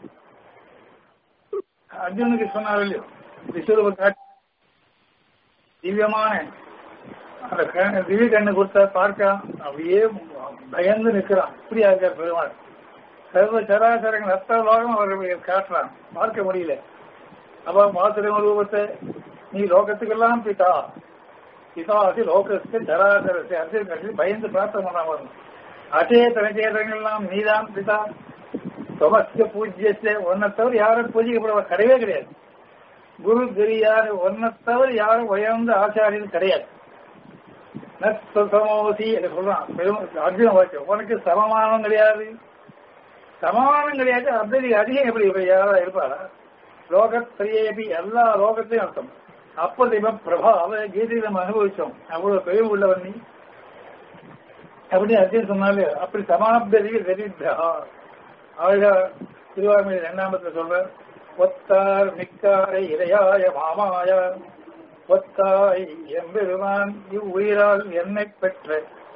அர்ஜுனுக்கு சொன்னார் இல்லையோ விஸ்வரூப காட்சி திவ்யமான அந்த கண்ணு- திவ்ய கண்ணு கொடுத்தா பார்க்கலாம் அப்படியே பயந்து நிற்கிறான் இப்படியா இருக்கார் பெருமாள் சர்வ சராசரங்கள் அத்தனை லோகம் அவர் காட்டுறான் பார்க்க முடியல அப்ப மாத்திரம் ரூபத்தை நீ லோகத்துக்கெல்லாம் பிதா பிதா அசி லோகத்து சராசரத்தை அரசியல் கட்சி பயந்து பிரார்த்தனை பண்ணாம அச்சேதன சேதங்கள்லாம் நீதான் பிதா சொமஸ்க பூஜ்யத்தை ஒன்னை தவிர யாரும் பூஜிக்கப்படுவ கிடையவே கிடையாது குரு தெரியாத ஒன்னை தவிர யாரும் உயர்ந்த ஆச்சாரியன் கிடையாது நமோசி சொல்றான் பெரும் அர்ஜுன வாக்கியம் உனக்கு சமமானம் கிடையாது சமமானம் கிடையாது அப்துல் அதிகம் எப்படி இப்ப யாரா இருப்பாரா லோகத்திலேபி எல்லா லோகத்தையும் அர்த்தம் அப்பதிம பிரபா அவ கீதையில நம்ம அனுபவிச்சோம் அவ்வளவு பெரிய உள்ளவன் நீ அப்படி அர்ஜுன் சொன்னாலே அப்படி சமாப்ததி தெரிந்தா அழகா திருவாரூர் இரண்டாமத்துல சொல்ற ஒத்தார் மிக்காரை இரையாய மாமாய ஒத்தாய் எம்பெருமான் இவ்வுயிரால் என்னை பெற்ற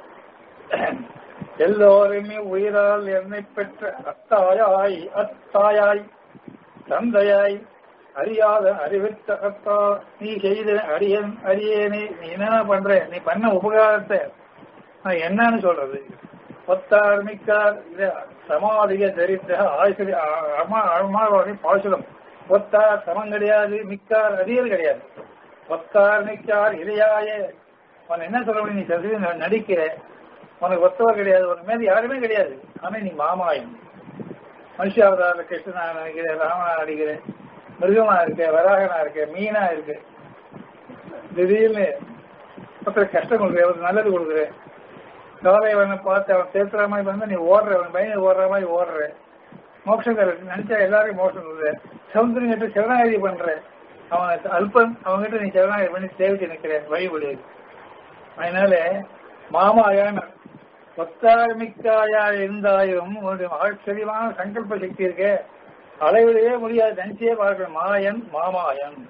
எல்லோருமே உயிரால் என்னை பெற்ற அத்தாயாய் அத்தாயாய் தந்தையாய் அறியாத அறிவித்த அத்தா நீ செய்த அரியன் அரியனே நீ என்ன பண்ற நீ பண்ண உபகாரத்தை நான் என்னன்னு சொல்றது ஒத்தார் மிக்கார் இது சமாதிக தரித்த ஆசிரிய அம்மா அம்மாவோட பாசுரம் ஒத்தார் சமம் கிடையாது மிக்கார் அரியர் கிடையாது ஒத்தார் மிக்கார் இளையாய உன் என்ன சொல்ல முடியும் நீ சசி நடிக்கிற உனக்கு ஒத்தவர் கிடையாது உன் மேல யாருமே கிடையாது ஆனா நீ மாமாயன் மனுஷாவதார கிருஷ்ணனா நினைக்கிறேன் ராமனா நடிக்கிறேன் மிருகமா இருக்க வராகனா இருக்க மீனா இருக்கு திடீர்னு ஒருத்தர் கஷ்டம் கொடுக்குற ஒரு நல்லது கொடுக்குற காலைவனை பார்த்து அவன் சேர்த்துற மாதிரி வந்து நீ ஓடுற அவன் பையன் ஓடுற மாதிரி ஓடுற மோட்சம் தர நினைச்சா எல்லாரையும் மோட்சம் கொடுக்குற சமுத்திரம் கிட்ட சரணாகதி பண்ற அவன் அல்பன் அவன்கிட்ட நீ சரணாகதி பண்ணி சேவிச்சு நிக்கிற வழிபடு அதனால மாமாயான ஒத்தாரமிக்காயா இருந்தாயும் உன்னுடைய ஆச்சரியமான சங்கல்ப சக்தி இருக்க அளவிடவே முடியாது நினைச்சே பார்க்கணும் மாயன் மாமாயன்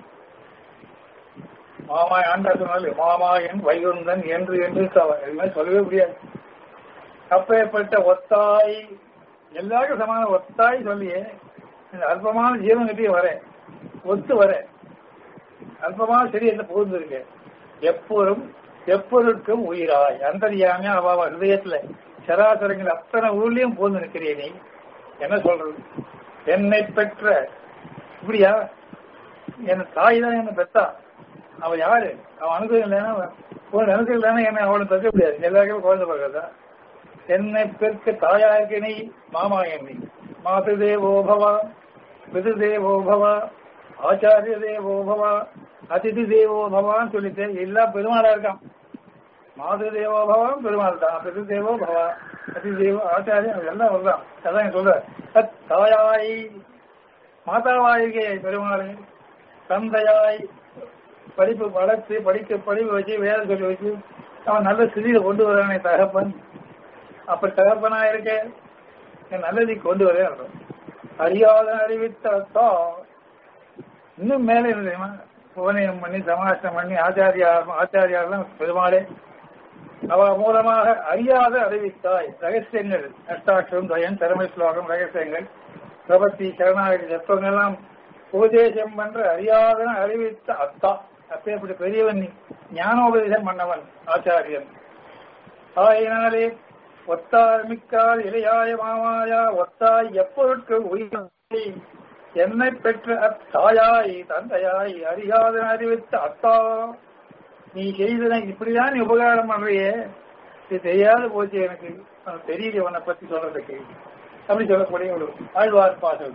மாமாய் ஆண்டா சொன்னாலே மாமாயன் வைகுந்தன் என்று என்று சவ- இது மாதிரி சொல்லவே முடியாது அப்பேற்பட்ட ஒத்தாய் எல்லாருக்கும் சமான ஒத்தாய் சொல்லியே இந்த அல்பமான ஜீவன்கிட்டயே வர ஒத்து வர அல்பமான சரீரத்தை புகுந்திருக்கு எப்போதும் எப்பொருட்கும் உயிராய் அந்தரியாமையா அவ அவ ஹிருதயத்துல சராசரங்கள் அத்தனை ஊர்லயும் புகுந்து நிற்கிறீ நீ என்ன சொல்றது என்னை பெற்ற இப்படியா என் தாய் தான் என்ன பெத்தா அவ யாரு அவன் அனுகிரகம் இல்லைன்னா உன் அனுகிரகம் இல்லைன்னா என்ன அவளை பெற்க முடியாது எல்லாருக்கும் குழந்தை பிறகுதா என்னை பெற்க தாயா இருக்க நீ மாமா என்னை மாது தேவோ பவா பிது தேவோ பவா ஆச்சாரிய தேவோ பவா அதிதி தேவோ பவான்னு சொல்லிட்டு எல்லா பெருமாளா இருக்கான் மாது தேவோ பவான் பெருமாள் தான் பிது தேவோ பவா அதி தேவோ ஆச்சாரியம் எல்லாம் வருதான் அதான் சொல்ற அத் தாயாய் மாதாவாயிருக்கே பெருமாளே தந்தையாய் படிப்பு வளர்த்து படிக்க படிப்பு வச்சு வேலை சொல்லி வச்சு அவன் நல்ல ஸ்திதியில கொண்டு வரானே தகப்பன் அப்ப தகப்பனா இருக்க என் நல்லதை கொண்டு வர அறியாத அறிவித்தா இன்னும் மேலே என்ன தெரியுமா புவனயம் பண்ணி சமாஷ்டம் பண்ணி ஆச்சாரியா ஆச்சாரியாரெல்லாம் பெருமாளே அவ மூலமாக அறியாத அறிவித்தாய் ரகசியங்கள் அஷ்டாட்சரம் தயன் திறமை ஸ்லோகம் ரகசியங்கள் பிரபத்தி சரணாகதி தத்துவங்கள்லாம் உபதேசம் பண்ற அறியாத அறிவித்த அத்தா அப்பேற்பட்ட பெரியவன் நீ ஞானோபதேசம் பண்ணவன் ஆச்சாரியன் ஆயினாலே ஒத்தார் மிக்கால் இளையாய மாமாயா ஒத்தாய் எப்பொருட்கு உயிரை என்னை பெற்ற அத்தாயாய் தந்தையாய் அறியாத அறிவித்த அத்தா நீ செய்தன இப்படிதான் நீ உபகாரம் பண்றியே இது தெரியாத போச்சு எனக்கு அது தெரியல உன்னை பத்தி சொல்றதுக்கு அப்படி சொல்லக்கூடிய ஒரு ஆழ்வார் பாசல்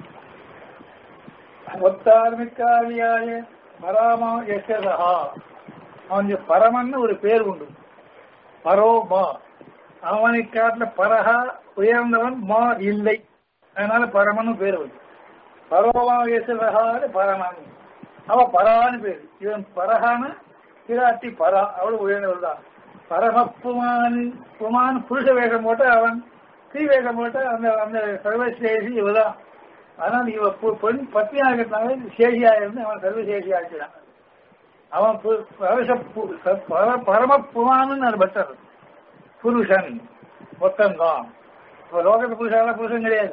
ஒத்தார்மிக்காரியாய பராமா யசதா அவனுக்கு பரமன்னு ஒரு பேர் உண்டு பரோமா அவனை காட்டில பரஹா உயர்ந்தவன் மா இல்லை அதனால பரமன்னு பேர் உண்டு பரோமா யசதகான்னு பரமன் அவ பரான்னு பேர் இவன் பரஹான பிராட்டி பரா அவள் உயர்ந்தவள் தான் பரமப்புமான் புமான் புருஷ வேகம் போட்டு அவன் ஸ்ரீ வேகம் போட்டு அந்த அந்த சர்வசேஷி இவதான் ஆனால் இவ பு- பெண் பத்னியாக இருந்தாங்க சேஷியா இருந்து அவன் சர்வசேஷி ஆக்கினான் அவன் பு- பரச பு- ச- பர- பரம புமான்னு அது பட்டர் புருஷன் மொத்தம்தான் இப்ப லோகத்து புருஷால புருஷன் கிடையாது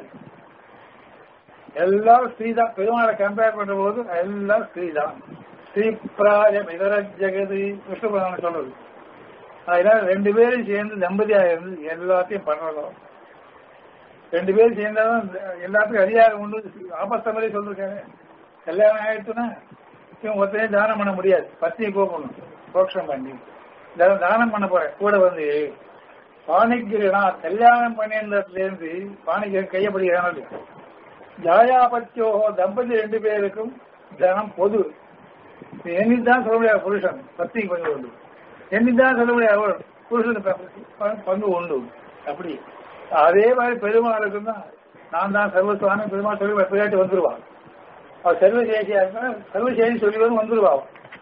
எல்லாரும் ஸ்ரீ தான் பெருமாளை கம்பேர் பண்ற போது எல்லாம் ஸ்ரீ தான் ஸ்ரீ பிராயம் இதர ஜெகது விஷ்ணு புராணம் சொல்றது அதனால ரெண்டு பேரும் சேர்ந்து தம்பதியா இருந்து எல்லாத்தையும் பண்றோம் ரெண்டு பேரும் சேர்ந்தாதான் எல்லாத்துக்கும் அதிகாரம் உண்டு ஆபஸ்தமரே சொல்லிருக்காங்க கல்யாணம் ஆயிடுச்சுன்னா இவன் ஒருத்தனையும் தானம் பண்ண முடியாது பத்தியை கூப்பிடணும் போக்ஷம் பண்ணி தானம் தானம் பண்ண போறேன் கூட வந்து பாணிக்கிறா கல்யாணம் பண்ணியிருந்ததுல இருந்து பாணிக்கு கையப்படுகிறான் ஜாயாபத்தியோ தம்பதி ரெண்டு பேருக்கும் தனம் பொது எண்ணித்தான் சொல்ல முடியாது புருஷன் பத்திக்கு பங்கு உண்டு எண்ணித்தான் சொல்ல முடியாது அவள் புருஷனுக்கு ப- பங்கு உண்டு அப்படி அதே மாதிரி பெருமாளுக்கும் தான் நான் தான் சர்வசுவான பெருமாள் சொல்லி பிள்ளாட்டி வந்துருவான் அவள் சர்வசேஷியா இருந்தா சர்வசேஷி சொல்லி வந்து வந்துருவான்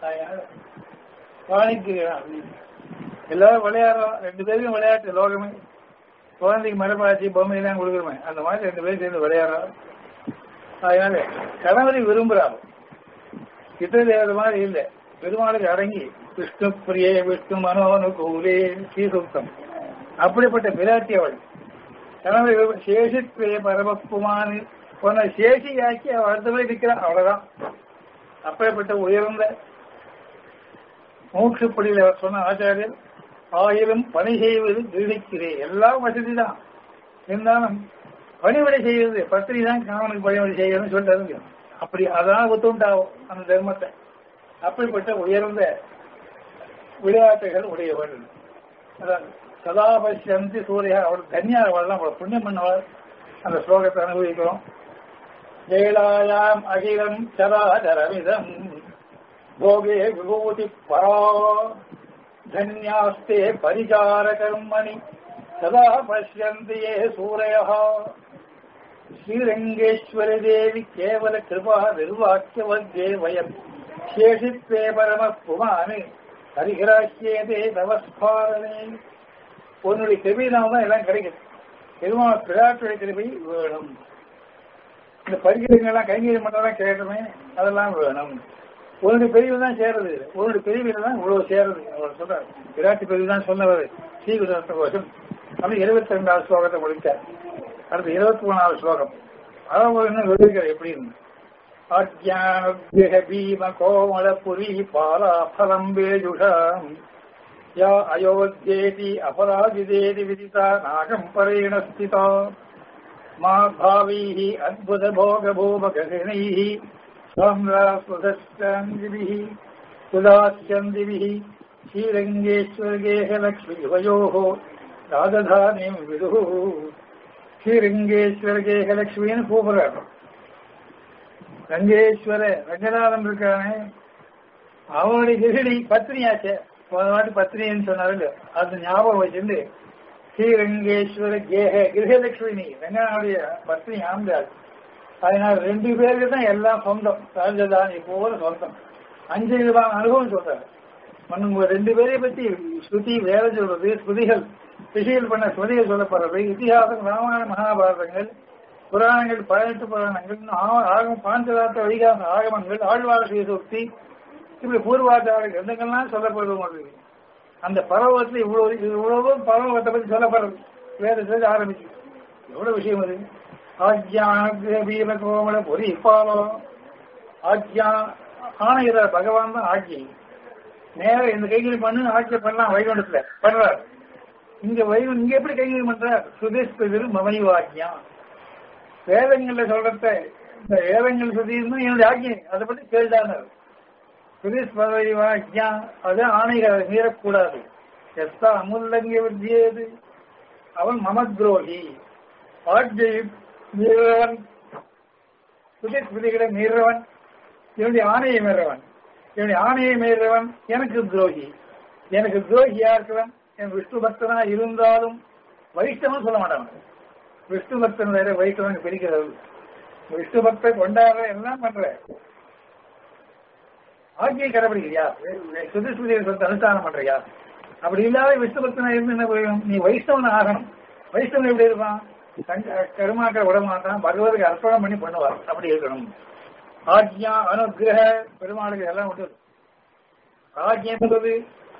வாணிக்கு எல்லாரும் விளையாடுறோம் ரெண்டு பேருக்கும் விளையாட்டு லோகமே குழந்தைக்கு மரப்பாச்சி பொம்மை எல்லாம் கொடுக்குறோமே அந்த மாதிரி ரெண்டு பேரும் சேர்ந்து விளையாடுறோம் அதனால கணவரை விரும்புறாங்க கிட்ட தேவத மாதிரி இல்ல பெருமாளுக்கு அடங்கி விஷ்ணு பிரியே விஷ்ணு மனோனுகூலே ஸ்ரீசுத்தம் அப்படிப்பட்ட பிராட்டி அவள் கணவரை விரும்ப- சேஷித்வே பரமப்புமானு உன்னை சேஷியாக்கி அவள் அடுத்தபடி நிற்கிறான் அவ்வளவுதான் அப்படிப்பட்ட உயர்ந்த மூச்சுப்படியில் அவர் சொன்ன ஆச்சாரியர் ஆயிரம் பணி செய்வது கிரகிக்கிறேன் எல்லாம் வசதி தான் இருந்தாலும் பணிவிடை செய்வது பத்திரி தான் கணவனுக்கு பணிவிடை செய்யணும்னு சொல்லிட்டு அப்படி அதான் ஒத்துண்டாகும் அந்த தர்மத்தை அப்படிப்பட்ட உயர்ந்த விளையாட்டுகள் உடையவள் அதான் சதா பசியந்தி சூரிய அவள் தன்யா அவள்லாம் அவள் புண்ணியம் பண்ணவள் அந்த ஸ்லோகத்தை அனுபவிக்கிறோம் ஜெயலாயாம் அகிலம் சராதரமிதம் भोगे विभूति परा धन्यास्ते परिचारकर्मणि सदा पश्यन्ति ये सूरयः श्रीरङ्गेश्वरि देवि केवल कृपा निर्वाक्यवद्ये वयम् शेषित्वे परमः पुमान् ஹரிகிராக்கியதே நமஸ்காரனே உன்னுடைய கிருபினால தான் எல்லாம் கிடைக்குது பெருமாள் பிராட்டுடைய கிருபை வேணும் இந்த பரிகிரங்கள்லாம் கைங்கரியம் பண்ணலாம் கேட்டோமே அதெல்லாம் வேணும் உன்னுடைய பிரிவு தான் சேருது உன்னுடைய பிரிவில் தான் இவ்வளவு சேருது அவர் சொல்றாரு விராட்டி பிரிவு தான் சொன்னவர் ஸ்ரீகுருத்த கோஷம் அப்படி இருபத்தி ரெண்டாவது ஸ்லோகத்தை முடித்தார் அடுத்து இருபத்தி மூணாவது ஸ்லோகம் அதாவது இன்னும் விவரிக்கிற எப்படின்னு அஜான பீம கோமல புரி பாலா பலம் வேஜுஷாம் யா அயோத்தியேதி அபராஜிதேதி விதிதா நாகம் பரேண ஸ்திதா மா பாவீः अद्भुतभोगभूमगगणैः साम्रास्वदश्चाङ्गिभिः सुदास्यन्दिभिः श्रीरङ्गेश्वरगेहलक्ष्मीवयोः राजधानीं विदुः ஸ்ரீரங்கேஸ்வரகேகலட்சுமின்னு கூப்பிடுறாரு ரங்கேஸ்வர ரங்கநாதன் இருக்கானே அவனுடைய கிரகிணி பத்னியாச்சே போன வாட்டி பத்னின்னு சொன்னாரு அது ஞாபகம் வச்சிருந்து ஸ்ரீரங்கேஸ்வர கேக கிரகலட்சுமி ரங்கநாடைய பத்னி ஆண்டாள் அதனால ரெண்டு பேருக்கு தான் எல்லாம் சொந்தம் ராஜதானி போல சொந்தம் அஞ்சு விதமான அனுபவம் சொல்றாரு உங்க ரெண்டு பேரை பத்தி ஸ்ருதி வேற சொல்றது ஸ்ருதிகள் ரிஷிகள் பண்ண ஸ்மதிகள் சொல்லப்படுறது இதிகாசம் ராமாயண மகாபாரதங்கள் புராணங்கள் பதினெட்டு புராணங்கள் ஆ- ஆகம் பாஞ்சராத்த வைகாச ஆகமங்கள் ஆழ்வார சீசோக்தி இப்படி பூர்வாச்சார கிரந்தங்கள்லாம் சொல்லப்படுறது உங்களுக்கு அந்த பரவத்தில் இவ்வளவு இவ்வளவு பரவத்தை பத்தி சொல்லப்படுறது வேதத்தில் ஆரம்பிச்சு எவ்வளவு விஷயம் அது ஆஜ்யான வீர கோமல பொறி பாலம் ஆஜ்யா ஆணையிற பகவான் தான் ஆட்சி நேர இந்த கைகள் பண்ணு ஆட்சி பண்ணலாம் வைகுண்டத்துல பண்றார் இங்க வைகு இங்க எப்படி கைகள் பண்றார் சுதேஷ்பதில் மமையு ஆஜ்யா வேதங்கள்ல சொல்றத இந்த வேதங்கள் சொல்லி என்னுடைய ஆஜ்யம் அதை பத்தி கேள்தானர் சுதேஷ் பதவி ஆஜ்யா அது ஆணைகள் அதை மீறக்கூடாது எஸ்தா அமுல்லங்க வித்தியது அவன் மமத்ரோகி ஆட்சியை மீறவன் சுதேஷ் விதிகளை மீறவன் என்னுடைய ஆணையை மீறவன் என்னுடைய ஆணையை மீறவன் எனக்கு துரோகி எனக்கு துரோகியா இருக்கிறவன் என் விஷ்ணு பக்தனா இருந்தாலும் வைஷ்ணவன் சொல்ல மாட்டான் விஷ்ணு பக்தன் வேற வைஷ்ணவன் பிரிக்கிறது விஷ்ணு பக்தன் கொண்டாடுற எல்லாம் பண்ற ஆட்சியை கடைபிடிக்கிறியா சுதஸ்மிதியை சொந்த அனுஷ்டானம் பண்றியா அப்படி இல்லாத விஷ்ணு பக்தனா இருந்து என்ன போயிடும் நீ வைஷ்ணவன் ஆகணும் வைஷ்ணவன் எப்படி இருப்பான் கண்ட- கருமாக்கள் விட மாட்டான் பகவதுக்கு அர்ப்பணம் பண்ணி பண்ணுவார் அப்படி இருக்கணும் ஆஜ்யா அனுகிரக பெருமாளுக்கு எல்லாம் விட்டு ஆஜ்யம் என்பது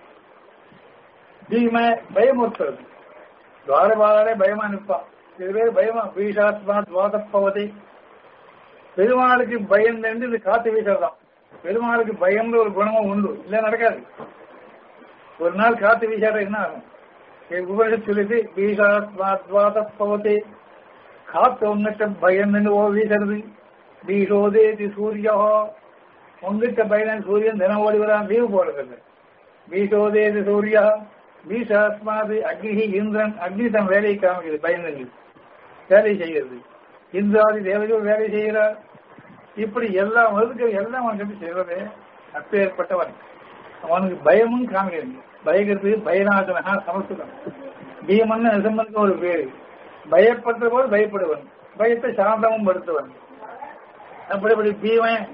பீம பயமுறுத்துறது துவாரபாலே பயமா நிற்பான் இது பேர் பயமா பீஷாத்மா துவாதப்பவதை பெருமாளுக்கு பயம் என்று இது காத்து வீசறதான் பெருமாளுக்கு பயம்ன்ற ஒரு குணமும் உண்டு இல்ல நடக்காது ஒரு நாள் காத்து வீசாட என்ன ஆகும் உபனிஷத் சொல்லிட்டு பீஷாத்மா துவாதப்பவதை காத்து உன்னிட்ட பயந்து ஓ வீசுறது பீஷோதேதி சூரியா உங்ககிட்ட பயன் சூரியன் தினம் ஓடி வரான் லீவு போடுறது பீஷோதேதி சூர்யா பீஷாத்மாது அக்னி இந்திரன் அக்னி தன் வேலையை காமிக்குது பயந்து வேலை செய்கிறது இந்திராதி தேவதையும் வேலை செய்கிறார் இப்படி எல்லா மதுக்கள் எல்லாம் அவன் கண்டு செய்வது அப்பேற்பட்டவன் அவனுக்கு பயமும் காமிக்கிறது பயக்கிறதுக்கு பயநாசனகா சமஸ்கிருதம் பீமன் நிசம்பனுக்கு ஒரு பேரு பயப்படுற போது பயப்படுவன் பயத்தை சாந்தமும் படுத்துவன் அப்படிப்படி பீமன்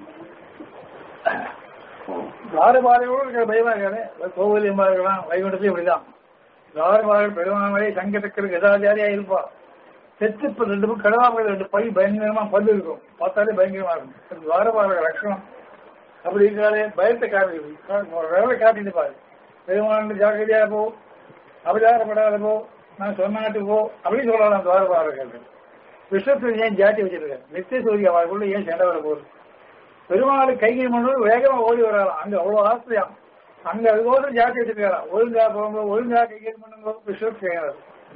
தாரபாதையோடு இருக்கிற பயமா இருக்காது கோவிலியமா இருக்கலாம் வைகுண்டத்தையும் இப்படிதான் தாரபாதல் பெருமாமலை சங்கடக்கருக்கு எதாச்சாரியா இருப்பா செத்து இப்ப ரெண்டு பேரும் கடவாமல் ரெண்டு பை பயங்கரமா பல்லு இருக்கும் பார்த்தாலே பயங்கரமா இருக்கும் துவாரபாத லட்சணம் அப்படி இருக்காலே பயத்தை காட்டுது வேலை காட்டிட்டு பாரு பெருமாள் ஜாக்கிரதையா போ அபிதாரப்படாத போ நான் சொன்னாட்டு போ அப்படி சொல்லலாம் துவாரபாதர்கள் விஸ்வத்தில் ஏன் ஜாட்டி வச்சிருக்கேன் நித்திய சூரிய அவர்களுள்ள ஏன் சண்டை வர போகுது பெருமாள் கைகை மண்ணு வேகமா ஓடி வராலாம் அங்க அவ்வளவு ஆசையாம் அங்க அதுபோது ஜாட்டி வச்சிருக்காராம் ஒழுங்கா போங்க ஒழுங்கா கைகை பண்ணுங்க விஸ்வத் செய்யறது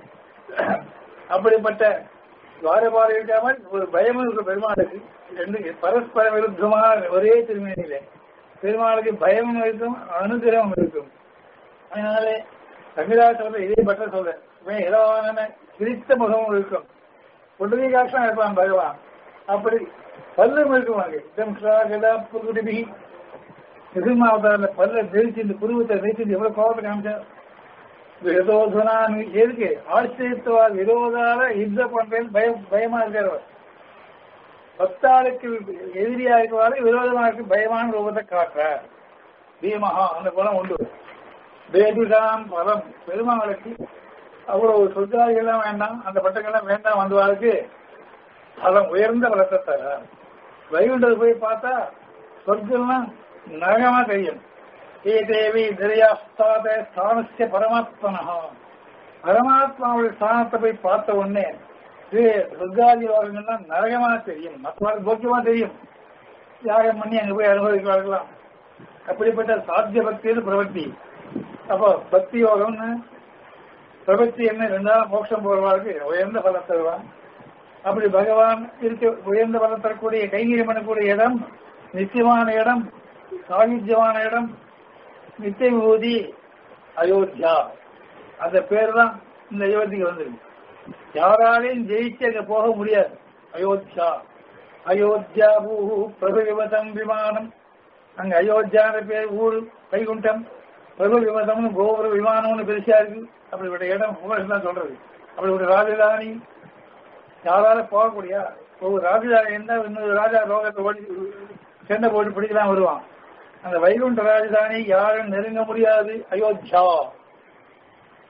அப்படிப்பட்ட துவாரபாதை இருக்காமல் ஒரு பயமும் இருக்கிற பெருமாளுக்கு ரெண்டு பரஸ்பர விருத்தமான ஒரே திருமேனியிலே பெருமாளுக்கு பயமும் இருக்கும் அனுகிரகமும் இருக்கும் அதனாலே தமிழா சொல்ற இதே பட்ட சொல்ற இவன் ஏதான பிரித்த முகமும் இருக்கும் புண்டரீகாட்சம் இருப்பான் பகவான் அப்படி பல்லும் இருக்கும் அங்கே இதம் புதுகுடிபி நிருமாவதாரில் பல்ல நெரிச்சு இந்த புருவத்தை நெரிச்சு எவ்வளவு கோபத்தை காமிச்சா விரோதனான் எதுக்கு ஆச்சரியத்துவார் விரோதால யுத்தம் பண்றேன் பயம் பயமா இருக்கிறவர் பக்தாளுக்கு எதிரியா இருக்கிறவாரு விரோதமா இருக்கு பயமான ரூபத்தை காட்டுறார் பீமஹா அந்த குணம் உண்டு வேதுதாம் பலம் பெருமாளுக்கு அவ்வளவு சொத்தாதிகள்லாம் வேண்டாம் அந்த பட்டங்கள்லாம் வேண்டாம் வந்தவாளுக்கு பலம் உயர்ந்த பலத்தை தர வைகுண்டது போய் பார்த்தா சொர்க்கம்லாம் நரகமா தெரியும் ஏ தேவி திரையாஸ்தாத ஸ்தானசிய பரமாத்மனா பரமாத்மாவுடைய ஸ்தானத்தை போய் பார்த்த உடனே இது சொர்க்காதி வாரங்கள்லாம் நரகமா தெரியும் மற்றவர்கள் போக்கியமா தெரியும் யாகம் பண்ணி அங்க போய் அனுபவிக்கிறார்களாம் அப்படிப்பட்ட சாத்திய பக்தியில் பிரவர்த்தி அப்போ பக்தி யோகம்னு பிரபத்தி என்ன ரெண்டாவது மோட்சம் போறவாருக்கு உயர்ந்த பலம் தருவான் அப்படி பகவான் இருக்க உயர்ந்த பலம் தரக்கூடிய கைங்கரியம் பண்ணக்கூடிய இடம் நித்தியமான இடம் சாகித்யமான இடம் நித்திய விபூதி அயோத்தியா அந்த பேர் தான் இந்த அயோத்திக்கு வந்திருக்கு யாராலையும் ஜெயிச்சு அங்க போக முடியாது அயோத்தியா அயோத்தியா பூ பிரபுவிமதம் விமானம் அங்க அயோத்தியான பேர் ஊரு வைகுண்டம் பிரபு விமதம்னு கோபுர விமானம்னு பெருசா இருக்கு அப்படிப்பட்ட இடம் உமர்ஸ் தான் சொல்றது அப்படிப்பட்ட ராஜதானி யாரால போகக்கூடியா ஒரு ராஜதானி இருந்தா இன்னொரு ராஜா லோகத்தை ஓடி சென்னை போட்டு பிடிக்கலாம் வருவான் அந்த வைகுண்ட ராஜதானி யாரும் நெருங்க முடியாது அயோத்தியா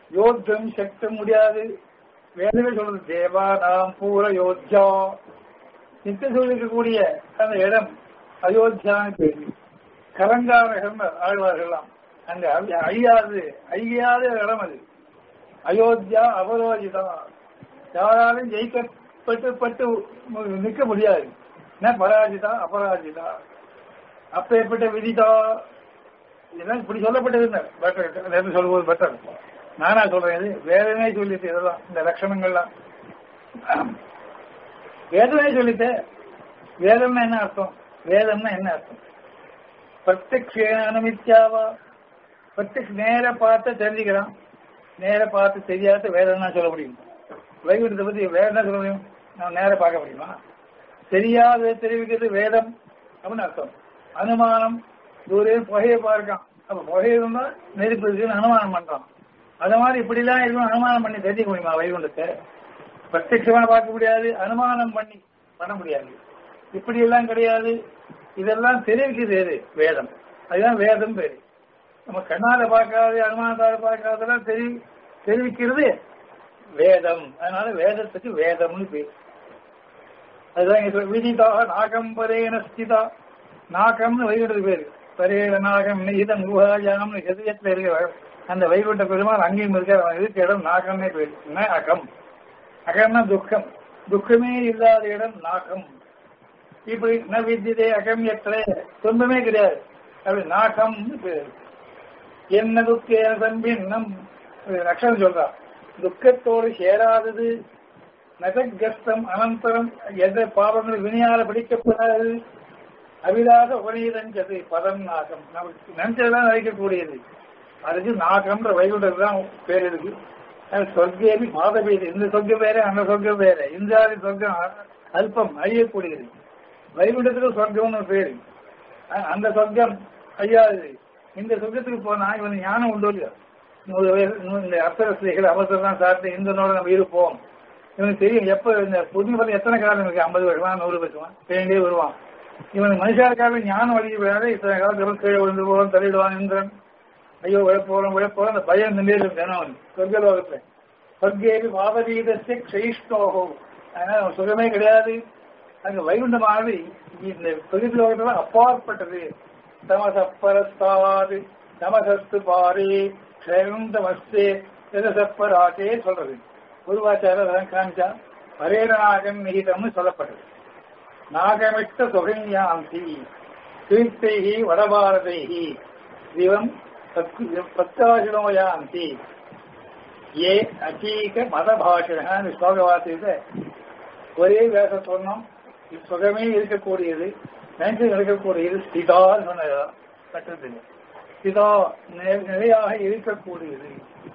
யோத்தம் சக்தம் முடியாது வேதமே சொல்றது தேவா நாம் பூர யோத்தியா நித்திய சொல்லிருக்கக்கூடிய அந்த இடம் அயோத்தியான்னு பேரு கலங்காரகம் ஆழ்வார்கள்லாம் அந்த அழி- அழியாது அழியாத இடம் அது அயோத்தியா அபரோஜிதா யாராலும் ஜெயிக்கப்பட்டு பட்டு நிற்க முடியாது என்ன பராஜிதா அபராஜிதா அப்பேற்பட்ட விதிதா இதெல்லாம் இப்படி சொல்லப்பட்டது இல்லை பெட்டர் சொல்லும்போது பெட்டர் நானா சொல்றேன் இது வேதமே சொல்லிட்டு இதெல்லாம் இந்த லட்சணங்கள்லாம் வேதமே சொல்லிட்டு வேதம்னா என்ன அர்த்தம் வேதம்னா என்ன அர்த்தம் பிரத்யக்ஷேனமித்யாவா பிரத்யக்ஷ நேர பார்த்து தெரிஞ்சுக்கிறான் நேர பார்த்து தெரியாத வேதம்னா சொல்ல முடியும் வைகுண்டத்தை பத்தி வேற என்ன சொல்ல முடியும் நான் நேர பார்க்க முடியுமா தெரியாத தெரிவிக்கிறது வேதம் அப்படின்னு அர்த்தம் அனுமானம் தூரே புகையை பார்க்கான் அப்ப புகை இருந்தா நெருப்பு இருக்குன்னு அனுமானம் பண்றான் அது மாதிரி இப்படிலாம் இருக்கும் அனுமானம் பண்ணி தெரிஞ்சுக்க முடியுமா வைகுண்டத்தை பிரத்யட்சமா பார்க்க முடியாது அனுமானம் பண்ணி பண்ண முடியாது இப்படி எல்லாம் கிடையாது இதெல்லாம் தெரிவிக்கிறது எது வேதம் அதுதான் வேதம் பேரு நம்ம கண்ணால பார்க்காது அனுமானத்தால பார்க்காதெல்லாம் தெரி தெரிவிக்கிறது வேதம் அதனால வேதத்துக்கு வேதம்னு பேர் அதுதான் இங்க சொல்ல- விதிதாக நாகம் பரேன ஸ்திதா நாகம்னு வைகுண்டது பேரு பரேன நாகம் நிகிதம் குஹாயாம்னு ஹிருதயத்துல இருக்கிற அந்த வைகுண்ட பெருமாள் அங்கேயும் இருக்கார் அவன் இருக்க இடம் நாகம்னே பேரு என்ன அகம் அகம்னா துக்கம் துக்கமே இல்லாத இடம் நாகம் இப்படி ந வித்தியதே அகம் எத்தனை துன்பமே கிடையாது அப்படி நாகம்னு பேரு என்ன துக்கேன சம்பின்னம் ரக்ஷன் சொல்றா துக்கத்தோடு சேராதது நககஸ்தம் அனந்தரம் எந்த பாவங்கள் வினையால பிடிக்கப்படாது அவிலாத உபநீதஞ்சது பதம் நாகம் நமக்கு நினைச்சதுதான் வைக்கக்கூடியது அதுக்கு நாகம்ன்ற வைகுண்டது தான் பேர் இருக்கு அது சொர்க்கேபி மாதபீது இந்த சொர்க்கம் வேற அந்த சொர்க்கம் வேற இந்த சொர்க்கம் அ- அல்பம் அழியக்கூடியது வைகுண்டத்துக்கு சொர்க்கம்னு ஒரு பேரு அ- அந்த சொர்க்கம் அழியாது இந்த சொர்க்கத்துக்கு போனா இவன் ஞானம் உண்டு இல்லையா நூறு வயசு நூ- இந்த அப்சரஸ்திகள் அவசரம் சாப்பிட்டு இந்தனோட நம்ம இருப்போம் இவனுக்கு தெரியும் எப்ப இந்த புதுமை பத்தி எத்தனை காலம் இருக்கு ஐம்பது வருஷமா நூறு வருஷமா தேண்டே வருவான் இவனுக்கு மனுஷாருக்காக ஞானம் வழி விடாத இத்தனை காலத்துக்கு கீழே விழுந்து போவோம் தள்ளிடுவான் இந்திரன் ஐயோ விழப்போறோம் விழப்போறோம் அந்த பயம் நின்று தினம் சொர்க்கலோகத்துல சொர்க்கேபி பாவதீதத்தை க்ஷயிஷ்டோகோ அதனால அவன் சுகமே கிடையாது அங்க வைகுண்டமானது இந்த சொர்க்கலோகத்துல அப்பாற்பட்டது தமசப்பரஸ்தாது தமசஸ்து பாரி க்ஷயம் தமஸ்தே எதசப்பராட்டே சொல்றது குருவாச்சாரர் அதான் காமிச்சா பரேரநாகம் நிகிதம்னு சொல்லப்பட்டது நாகமிட்ட சுகன்யாந்தி தீர்த்தைகி வடபாரதைகி திவம் பிரத்யாசினோயாந்தி ஏ அச்சீக மதபாஷின ஸ்லோகவாசியத்தை ஒரே வேச சொன்னோம் சுகமே இருக்கக்கூடியது நினைச்சு நடக்கக்கூடியது ஸ்திதான்னு சொன்னதுதான் கட்டது ஸ்திதா நிலை- நிலையாக இருக்கக்கூடியது